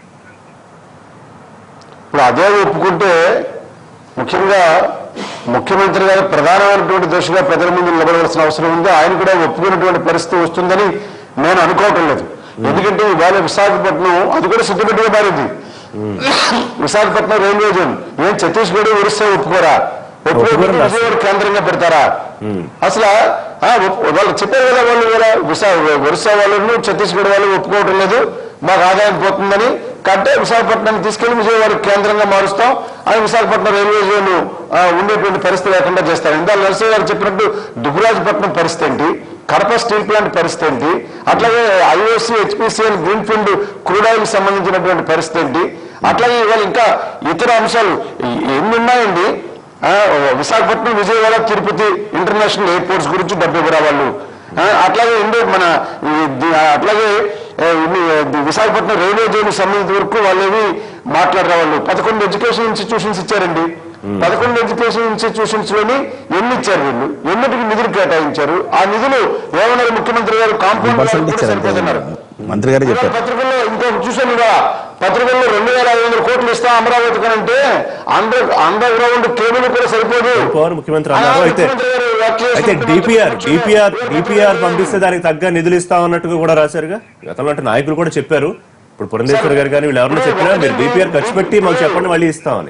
ఇప్పుడు అదే ఒప్పుకుంటే ముఖ్యంగా ముఖ్యమంత్రి గారు ప్రధానమైనటువంటి దోషిగా ప్రజల ముందు నిలబడవలసిన అవసరం ఉంది ఆయన కూడా ఒప్పుకున్నటువంటి పరిస్థితి వస్తుందని నేను అనుకోవటం లేదు ఎందుకంటే ఇవాళ విశాఖపట్నం అది కూడా సిద్ధపెట్టుగా మారింది విశాఖపట్నం రైల్వే జోన్ ఏం ఛత్తీస్గఢ్ ఒరిస్సా ఒప్పుకోరా ఒప్పుకోకుండా ఒప్పుకోరు రాష్ట్రం. విజయవాడ కేంద్రంగా పెడతారా అసలు ఆ, ఒప్పు- వాళ్ళు చెప్పారు కదా వాళ్ళు కూడా విశా ఒరిస్సా వాళ్ళు ఛత్తీస్గఢ్ వాళ్ళు ఒప్పుకోవటం లేదు మాకు ఆదాయం పోతుందని కంటే విశాఖపట్నాన్ని తీసుకెళ్లి విజయవాడ కేంద్రంగా మారుస్తాం అని విశాఖపట్నం రైల్వే జోన్ ఆ, ఉండేటువంటి పరిస్థితి లేకుండా చేస్తారు ఇందాక నరసింహ గారు చెప్పినట్టు దుబ్బరాజపట్నం పరిస్థితి ఏంటి కడప స్టీల్ ప్లాంట్ పరిస్థితి ఏంటి అట్లాగే IOC HPCL green field crude oil సంబంధించినటువంటి పరిస్థితి ఏంటి అట్లాగే ఇవాళ ఇంకా ఇతర అంశాలు ఎ- ఎన్ని ఉన్నాయండి ఆ, విశాఖపట్నం విజయవాడ తిరుపతి ఇంటర్నేషనల్ ఎయిర్పోర్ట్స్ గురించి డబ్బు ఇవ్వరా వాళ్ళు ఆ, అట్లాగే ఇండో మన ఈ ది- ఆ, అట్లాగే ఆ, ఇన్ని, ఆ, ది- విశాఖపట్నం రైల్వే జోన్ సంబంధించిన వరకు వాళ్ళేవి మాట్లాడరా వాళ్ళు పదకొండు ఎడ్యుకేషన్ ఇన్స్టిట్యూషన్స్ ఇచ్చారండి పదకొండు ఎడ్యుకేషన్ ఇన్స్టిట్యూషన్స్ లోని ఎన్ని ఇచ్చారు వీళ్ళు ఎన్నిటికి నిధులు కేటాయించారు ఆ నిధులు ఏమన్నారు ముఖ్యమంత్రి గారు కాంపౌండ్ పర్సెంట్ వాళ్ళకి కూడా ఇచ్చారు అంతే. సరిపోతున్నారు మంత్రి గారే ఇవాళ చెప్పారు పత్రికల్లో ఇంకొక చూశాను ఇవాళ పత్రికల్లో రెండు వేల ఐదు వందల కోట్లు ఇస్తాం అమరావతికి అంటే అండర్ అండర్ గ్రౌండ్ కేబుల్ కూడా సరిపోదు పవన్ ముఖ్యమంత్రి అన్నారు ఆ, అయితే ముఖ్యమంత్రి గారు వ్యాఖ్యలు అయితే చేస్తున్నటువంటి డిపిఆర్ పక్షంలో డిపిఆర్ ఏ డిపిఆర్ పత్రికల్లో పంపిస్తే దానికి తగ్గ నిధులు ఇస్తా ఉన్నట్టుగా కూడా రాశారుగా గతంలో అంటే నాయకులు కూడా చెప్పారు ఇప్పుడు పురంధేశ్వర్ గారు కానీ వీళ్ళు ఎవరైనా చెప్పినా మీరు డిపిఆర్ ఖర్చు పెట్టి మాకు చెప్పండి మళ్ళీ ఇస్తామని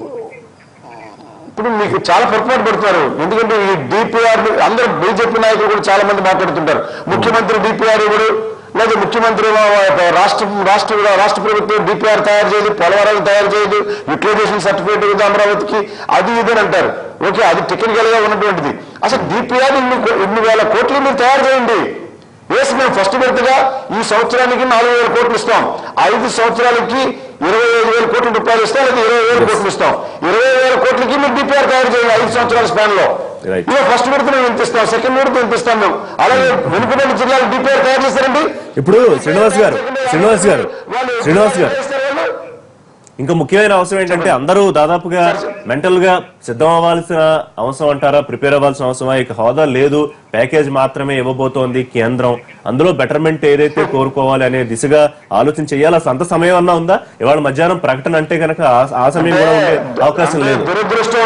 ఇప్పుడు మీకు చాలా పొరపాటు పడుతున్నారు ఎందుకంటే ఈ డిపిఆర్ అందరూ బీజేపీ నాయకులు కూడా చాలా మంది మాట్లాడుతుంటారు ముఖ్యమంత్రి డిపిఆర్ ఇవ్వడు లేదా ముఖ్యమంత్రి రాష్ట్ర రాష్ట్ర రాష్ట్ర ప్రభుత్వం డిపిఆర్ తయారు చేయదు పోలవరాలు తయారు చేయదు యూటిలైజేషన్ సర్టిఫికేట్ ఇవ్వదు అమరావతికి అది ఇది అని అంటారు ఓకే అది టెక్నికల్ గా ఉన్నటువంటిది అసలు డిపిఆర్ ఇన్ని కో- ఇన్ని వేల కోట్లు మీరు తయారు చేయండి వేసి మేము ఫస్ట్ విడతగా ఈ సంవత్సరానికి నాలుగు వేల కోట్లు ఇస్తాం ఐదు సంవత్సరాలకి ఇరవై ఐదు వేల కోట్ల రూపాయలు ఇస్తాం లేదా ఇరవై వేల కోట్లు ఇస్తాం ఇరవై వేల కోట్లకి మీరు డిపిఆర్ తయారు చేయండి ఐదు సంవత్సరాల స్పాన్ లో Right. ఇక ఫస్ట్ విడత మేము ఎంత ఇస్తాం సెకండ్ విడత ఎంత ఇస్తాం మేము అలాగే వెనుకబడిన జిల్లాలు డిపిఆర్ తయారు చేస్తారండి ఇప్పుడు శ్రీనివాస్ గారు శ్రీనివాస్ గారు శ్రీనివాస్ గారు ఇంకా ముఖ్యమైన అవసరం ఏంటంటే అందరూ దాదాపుగా మెంటల్ గా సిద్ధం అవ్వాల్సిన అవసరం అంటారా ప్రిపేర్ అవ్వాల్సిన అవసరమా ఇక హోదా లేదు ప్యాకేజ్ మాత్రమే ఇవ్వబోతోంది కేంద్రం అందులో బెటర్మెంట్ ఏదైతే కోరుకోవాలి అనే దిశగా ఆలోచన చేయాలి అసలు అంత సమయం అన్నా ఉందా ఇవాళ మధ్యాహ్నం ప్రకటన అంటే కనుక ఆ- ఆ సమయం కూడా ఉండే అవకాశం లేదు దురదృష్టం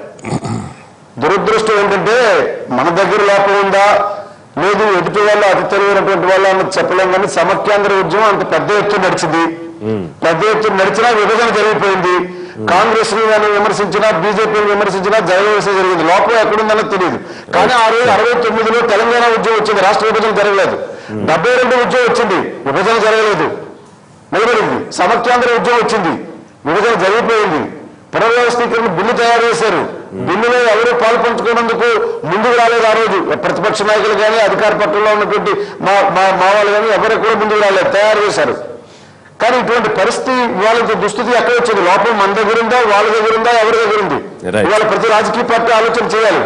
దురదృష్టం ఏంటంటే మన దగ్గర లోపం ఉందా లేదు ఎదుటి వాళ్ళు అతి తెలివైనటువంటి వాళ్ళు అన్నది చెప్పలేం కానీ సమైక్యాంధ్ర ఉద్యమం అంత పెద్ద ఎత్తున నడిచింది పెద్ద ఎత్తున నడిచినా విభజన జరిగిపోయింది కాంగ్రెస్ ని కానీ విమర్శించినా బీజేపీని విమర్శించినా జరగవలసి జరిగింది లోపం ఎక్కడుందన్నది తెలియదు కానీ ఆ రోజు అరవై తొమ్మిదిలో తెలంగాణ ఉద్యమం వచ్చింది రాష్ట్ర విభజన జరగలేదు డెబ్బై రెండు ఉద్యమం వచ్చింది విభజన జరగలేదు నిలబడింది సమైక్యాంధ్ర ఉద్యమం వచ్చింది విభజన జరిగిపోయింది పునర్వ్యవస్థీకరణ బిల్లు తయారు చేశారు బిల్లులో ఎవరు పాల్పంచుకున్నందుకు ముందుకు రాలేదు ఆ రోజు ప్రతిపక్ష నాయకులు కానీ అధికార పక్షంలో ఉన్నటువంటి మా మా మా వాళ్ళు కానీ ఎవరు కూడా ముందుకు రాలేదు తయారు చేశారు కానీ ఇటువంటి పరిస్థితి ఇవాళ ఇంత దుస్థితి ఎక్కడ వచ్చింది లోపం మన దగ్గర ఉందా వాళ్ళ దగ్గర ఉందా ఎవరి దగ్గర ఉంది Right. ఇవాళ ప్రతి రాజకీయ పార్టీ ఆలోచన చేయాలి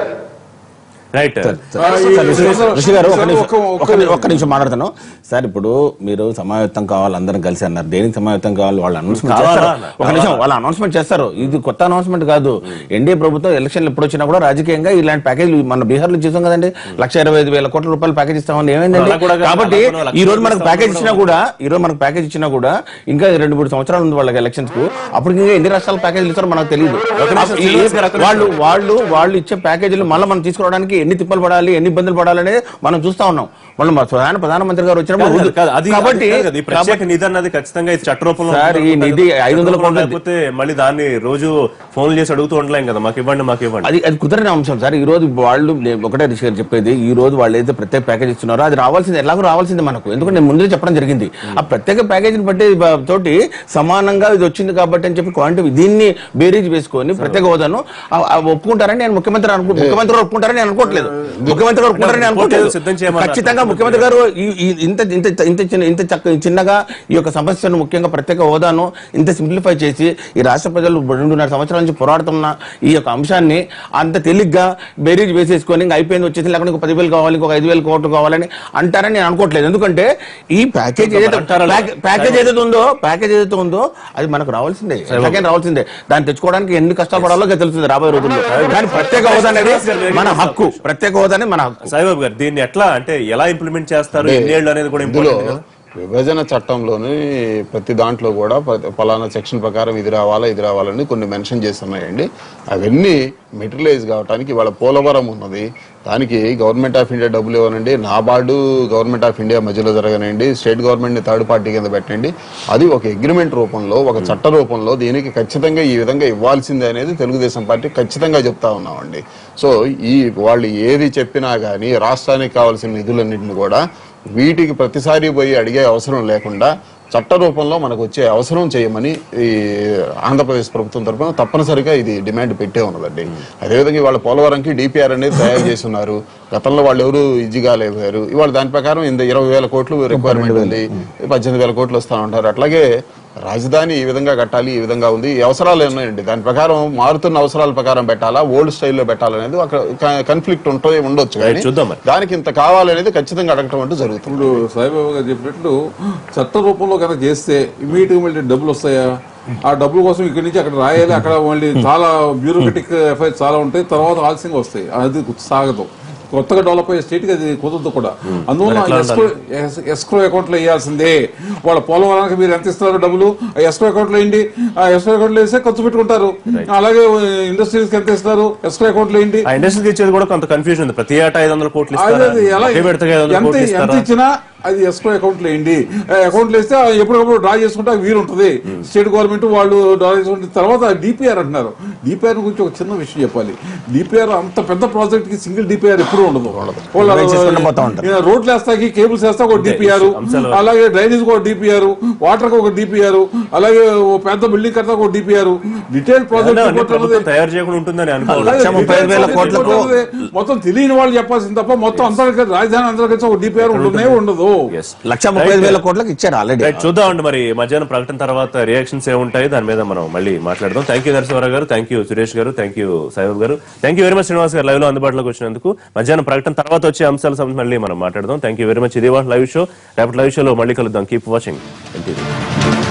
రైట్ ఆ, ఈ- ఋషి గారు ఒక నిమిషం ఒక- ఒక- ఒక ని- ఒక్క నిమిషం మాట్లాడతాను సార్ ఇప్పుడు మీరు సమాయత్తం కావాలి అందరం కలిసి అన్నారు దేనికి సమాయత్తం కావాలి వాళ్ళు అనౌన్స్మెంట్ కావాలా చేస్తారు అన్న? ఒక నిమిషం వాళ్ళు అనౌన్స్మెంట్ చేస్తారు ఇది కొత్త అనౌన్స్మెంట్ కాదు ఎన్డీఏ ప్రభుత్వం ఎలక్షన్లు ఎప్పుడు వచ్చినా కూడా రాజకీయంగా ఇలాంటి ప్యాకేజ్ మన బీహార్ లో చూసాం కదండి లక్ష ఇరవై ఐదు వేల కోట్ల రూపాయలు ప్యాకేజ్ ఇస్తామని ఏమైందండి అలా కూడా కాదు, కాబట్టి అలా కూడా ఈ రోజు మనకు లక్ష ప్యాకేజ్ ఇస్తామని ఇచ్చినా కూడా ఈ రోజు మనకు ప్యాకేజ్ ఇచ్చినా కూడా ఇంకా రెండు మూడు సంవత్సరాలు ఉంది వాళ్ళకి ఎలక్షన్స్ కు అప్పుడు ఇంకా ఎన్ని రాష్ట్రాల ప్యాకేజీలు ఇస్తారో మనకు తెలియదు నిమిషం, శ్రీనివాస్ గారు, ఒక్క నిమిషం. వాళ్ళు వాళ్ళు వాళ్ళు ఇచ్చే ప్యాకేజీలు మళ్ళీ మనం తీసుకురావడానికి ఎన్ని తిప్పలు పడాలి ఎన్ని ఇబ్బందులు పడాలనే మనం చూస్తా ఉన్నాం మళ్ళీ మా ప్రధాన ప్రధానమంత్రి గారు వచ్చినప్పుడు కాదు, కాదు, అది కాబట్టి అది కాదు, ఈ ప్రత్యేక నిధి అన్నది ఖచ్చితంగా ఇది చట్ట రూపంలో సార్, ఈ ఉంటుంది. నిధి ఐదు వందల చట్ట రూపంలో కోట్లు లేకపోతే మళ్ళీ దాన్ని రోజు ఫోన్లు చేసి అడుగుతూ ఉండలేం కదా మాకు ఇవ్వండి మాకు ఇవ్వండి అది అది కుదరని అంశం సార్ ఈ రోజు వాళ్ళు నేను ఒకటే రిషి గారు చెప్పేది ఈ రోజు వాళ్ళు ఏదైతే ప్రత్యేక ప్యాకేజ్ ఇస్తున్నారో అది రావాల్సింది ఎలాగో రావాల్సింది మనకు ఎందుకంటే నేను ముందే చెప్పడం జరిగింది ఆ ప్రత్యేక ప్యాకేజీని బట్టి బ- తోటి సమానంగా ఇది వచ్చింది కాబట్టి అని చెప్పి క్వాంటిటీ దీన్ని బేరీజ్ వేసుకొని ప్రత్యేక హోదాను ఆ- ఆ ఒప్పుకుంటారని నేను ముఖ్యమంత్రి అనుకు ముఖ్యమంత్రి గారు ఒప్పుకుంటారని నేను అనుకోవట్లేదు ముఖ్యమంత్రి గారు ఒప్పుకుంటారని నేను అనుకోవట్లేదు సిద్ధం చేయమన్నారు. ఖచ్చితంగా ముఖ్యమంత్రి గారు ఈ- ఈ- ఇంత ఇంత ఇంత చిన్న ఇంత చక్క చిన్నగా ఈ యొక్క సమస్యను ముఖ్యంగా ప్రత్యేక హోదాను ఇంత సింప్లిఫై చేసి ఈ రాష్ట్ర ప్రజలు రెండున్నర సంవత్సరాల నుంచి పోరాడుతున్న ఈ యొక్క అంశాన్ని అంత తేలిగ్గా బేరీజ్ వేసేసుకొని ఇంకా అయిపోయింది వచ్చేసి లేకుండా ఇంకో పదివేలు కావాలి ఇంకొక ఐదు వేలు కోట్లు కావాలని అంటారని నేను అనుకోవట్లేదు ఎందుకంటే ఈ ప్యాకేజ్ ఏదైతే అంటారా? ప్యాకే- ప్యాకేజ్ ఏదైతే ఉందో ప్యాకేజ్ ఏదైతే ఉందో అది మనకు రావాల్సిందే ఎలాగైనా రావాల్సిందే దాన్ని తెచ్చుకోవడానికి ఎన్ని కష్టపడాలో తెలుస్తుంది రాబోయే రోజుల్లో కానీ ప్రత్యేక హోదా అనేది మన హక్కు ప్రత్యేక హోదా అనేది మన హక్కు సాయిబాబు గారు దీన్ని ఎట్లా అంటే ఎలా ఇంప్లిమెంట్ చేస్తారు ఎన్ని ఏళ్ళు అనేది కూడా ఇందులో ఇంపార్టెంట్ కదా విభజన చట్టంలోని ప్రతి దాంట్లో కూడా ప్రతి- పలానా సెక్షన్ ప్రకారం ఇది రావాలా ఇది రావాలని కొన్ని మెన్షన్ చేస్తున్నాయండి అవన్నీ మెటీరియలైజ్ కావడానికి ఇవాళ పోలవరం ఉన్నది దానికి గవర్నమెంట్ ఆఫ్ ఇండియా డబ్బులు ఇవ్వనండి నాబార్డు గవర్నమెంట్ ఆఫ్ ఇండియా మధ్యలో జరగనండి స్టేట్ గవర్నమెంట్ని థర్డ్ పార్టీ కింద పెట్టండి అది ఒక అగ్రిమెంట్ రూపంలో ఒక చట్ట రూపంలో దీనికి ఖచ్చితంగా ఈ విధంగా ఇవ్వాల్సిందే అనేది తెలుగుదేశం పార్టీ ఖచ్చితంగా చెప్తా ఉన్నామండి సో ఈ వాళ్ళు ఏది చెప్పినా కానీ రాష్ట్రానికి కావాల్సిన నిధులన్నింటిని కూడా వీటికి ప్రతిసారి పోయి అడిగే అవసరం లేకుండా చట్ట రూపంలో మనకు వచ్చే అవసరం చేయమని ఈ ఆంధ్రప్రదేశ్ ప్రభుత్వం తరఫున తప్పనిసరిగా ఇది డిమాండ్ పెట్టే ఉన్నదండి అదేవిధంగా ఇవాళ పోలవరంకి డిపిఆర్ అనేది తయారు చేస్తున్నారు గతంలో వాళ్ళు ఎవరు ఈజీగా లేపారు ఇవాళ దాని ప్రకారం ఇంత ఇరవై వేల కోట్లు రిక్వైర్మెంట్ ఉంది పద్దెనిమిది వేల కోట్లు వస్తా ఉంటారు అట్లాగే రాజధాని ఈ విధంగా కట్టాలి ఈ విధంగా ఉంది ఈ అవసరాలు ఉన్నాయండి దాని ప్రకారం మారుతున్న అవసరాల ప్రకారం పెట్టాలా ఓల్డ్ స్టైల్లో పెట్టాలనేది ఒక కన్ఫ్లిక్ట్ ఉంటూ ఉండొచ్చు కానీ చూద్దాం మరి. దానికి ఇంత కావాలనేది ఖచ్చితంగా అడగటం అంటూ జరుగుతుంది ఇప్పుడు సాయిబాబా గారు చెప్పినట్లు చట్ట రూపంలో కనుక చేస్తే ఇమీడియట్ గా మళ్ళీ డబ్బులు వస్తాయా ఆ డబ్బుల కోసం ఇక్కడి నుంచి అక్కడ రాయాలి అక్కడ మళ్ళీ చాలా బ్యూరోక్రటిక్ ఎఫైర్స్ చాలా ఉంటాయి తర్వాత ఆలస్యంగా వస్తాయి అది సాగదు కొత్తగా డెవలప్ అయ్యే స్టేట్ కి అది కుదరదు కూడా అందువల్ల మరి ఎట్లా ఎస్క్రో ఎస్క్రో అకౌంట్ లో వేయాల్సిందే వాళ్ళ పోలవరానికి మీరు ఎంత ఇస్తున్నారు డబ్బులు ఆ ఎస్క్రో అకౌంట్ లో వేయండి ఆ ఎస్క్రో అకౌంట్ లో వేస్తే ఖర్చు పెట్టుకుంటారు అలాగే ఇండస్ట్రీస్ కి ఎంత ఇస్తారు ఎస్క్రో అకౌంట్ లో వేయండి ఆ ఇండస్ట్రీకి ఇచ్చేది కూడా కొంత కన్ఫ్యూజన్ ఉంది ప్రతి ఏటా ఐదు వందల కోట్లు అదే ఇస్తారా అది ఎలా ఒకే విడతగా ఐదు వందల ఎంత కోట్లు ఎంత ఇస్తారా ఇచ్చినా అది ఎస్కో అకౌంట్ లో వేయండి అకౌంట్ లో వేస్తే ఆ ఎప్పటికప్పుడు డ్రా చేసుకుంటే వీలు ఉంటుంది స్టేట్ గవర్నమెంట్ వాళ్ళు డ్రా చేసుకుంటే తర్వాత డిపిఆర్ అంటున్నారు డిపిఆర్ గురించి ఒక చిన్న విషయం చెప్పాలి డిపిఆర్ అంత పెద్ద ప్రాజెక్ట్ కి సింగిల్ డిపిఆర్ ఎప్పుడు ఉండదు వాళ్ళు Device చేసుకుంటూ పోతా ఉంటారు. ఇలా రోడ్లు వేస్తాకి కేబుల్స్ వేస్తా ఒక డిపిఆర్ అంశాలు- అలాగే డ్రైనేజ్ ఒక డిపిఆర్ వాటర్ ఒక డిపిఆర్ అలాగే ఓ పెద్ద బిల్డింగ్ కడతా ఒక డిపిఆర్ డీటెయిల్ ప్రాజెక్ట్ అన్నీ రిపోర్ట్ ప్రభుత్వం అన్నది తయారు చేయకుండా ఉంటుందని అనుకోవాలి అలాగే లక్ష ముప్పై ఐదు వేల details కోట్లకు report అన్నది మొత్తం తెలియని వాళ్ళు చెప్పాల్సింది తప్ప మొత్తం అంతర్గత రాజధాని అంతర్గత ఒక డిపిఆర్ ఉంటుందే ఉండదు Yes. లక్ష ముప్పై ఐదు వేల కోట్లకు ఇచ్చారు ఆల్రెడీ రైట్ చూద్దామండి మరి మధ్యాహ్నం ప్రకటన తర్వాత రియాక్షన్స్ ఏముంటాయి దాని మీద మనం మళ్ళీ మాట్లాడదాం థ్యాంక్ యూ నరసింహారావు గారు థ్యాంక్ యూ సురేష్ గారు thank you Saibabu garu thank you very much Srinivas garu live లో అందుబాటులోకి వచ్చినందుకు మధ్యాహ్నం ప్రకటన తర్వాత వచ్చే అంశాల సంబంధించి మళ్ళీ మనం మాట్లాడదాం థ్యాంక్ యూ వెరీ మచ్ ఇది లైవ్ షో రేపటి లైవ్ షోలో మళ్ళీ కలుద్దాం కీప్ వాచింగ్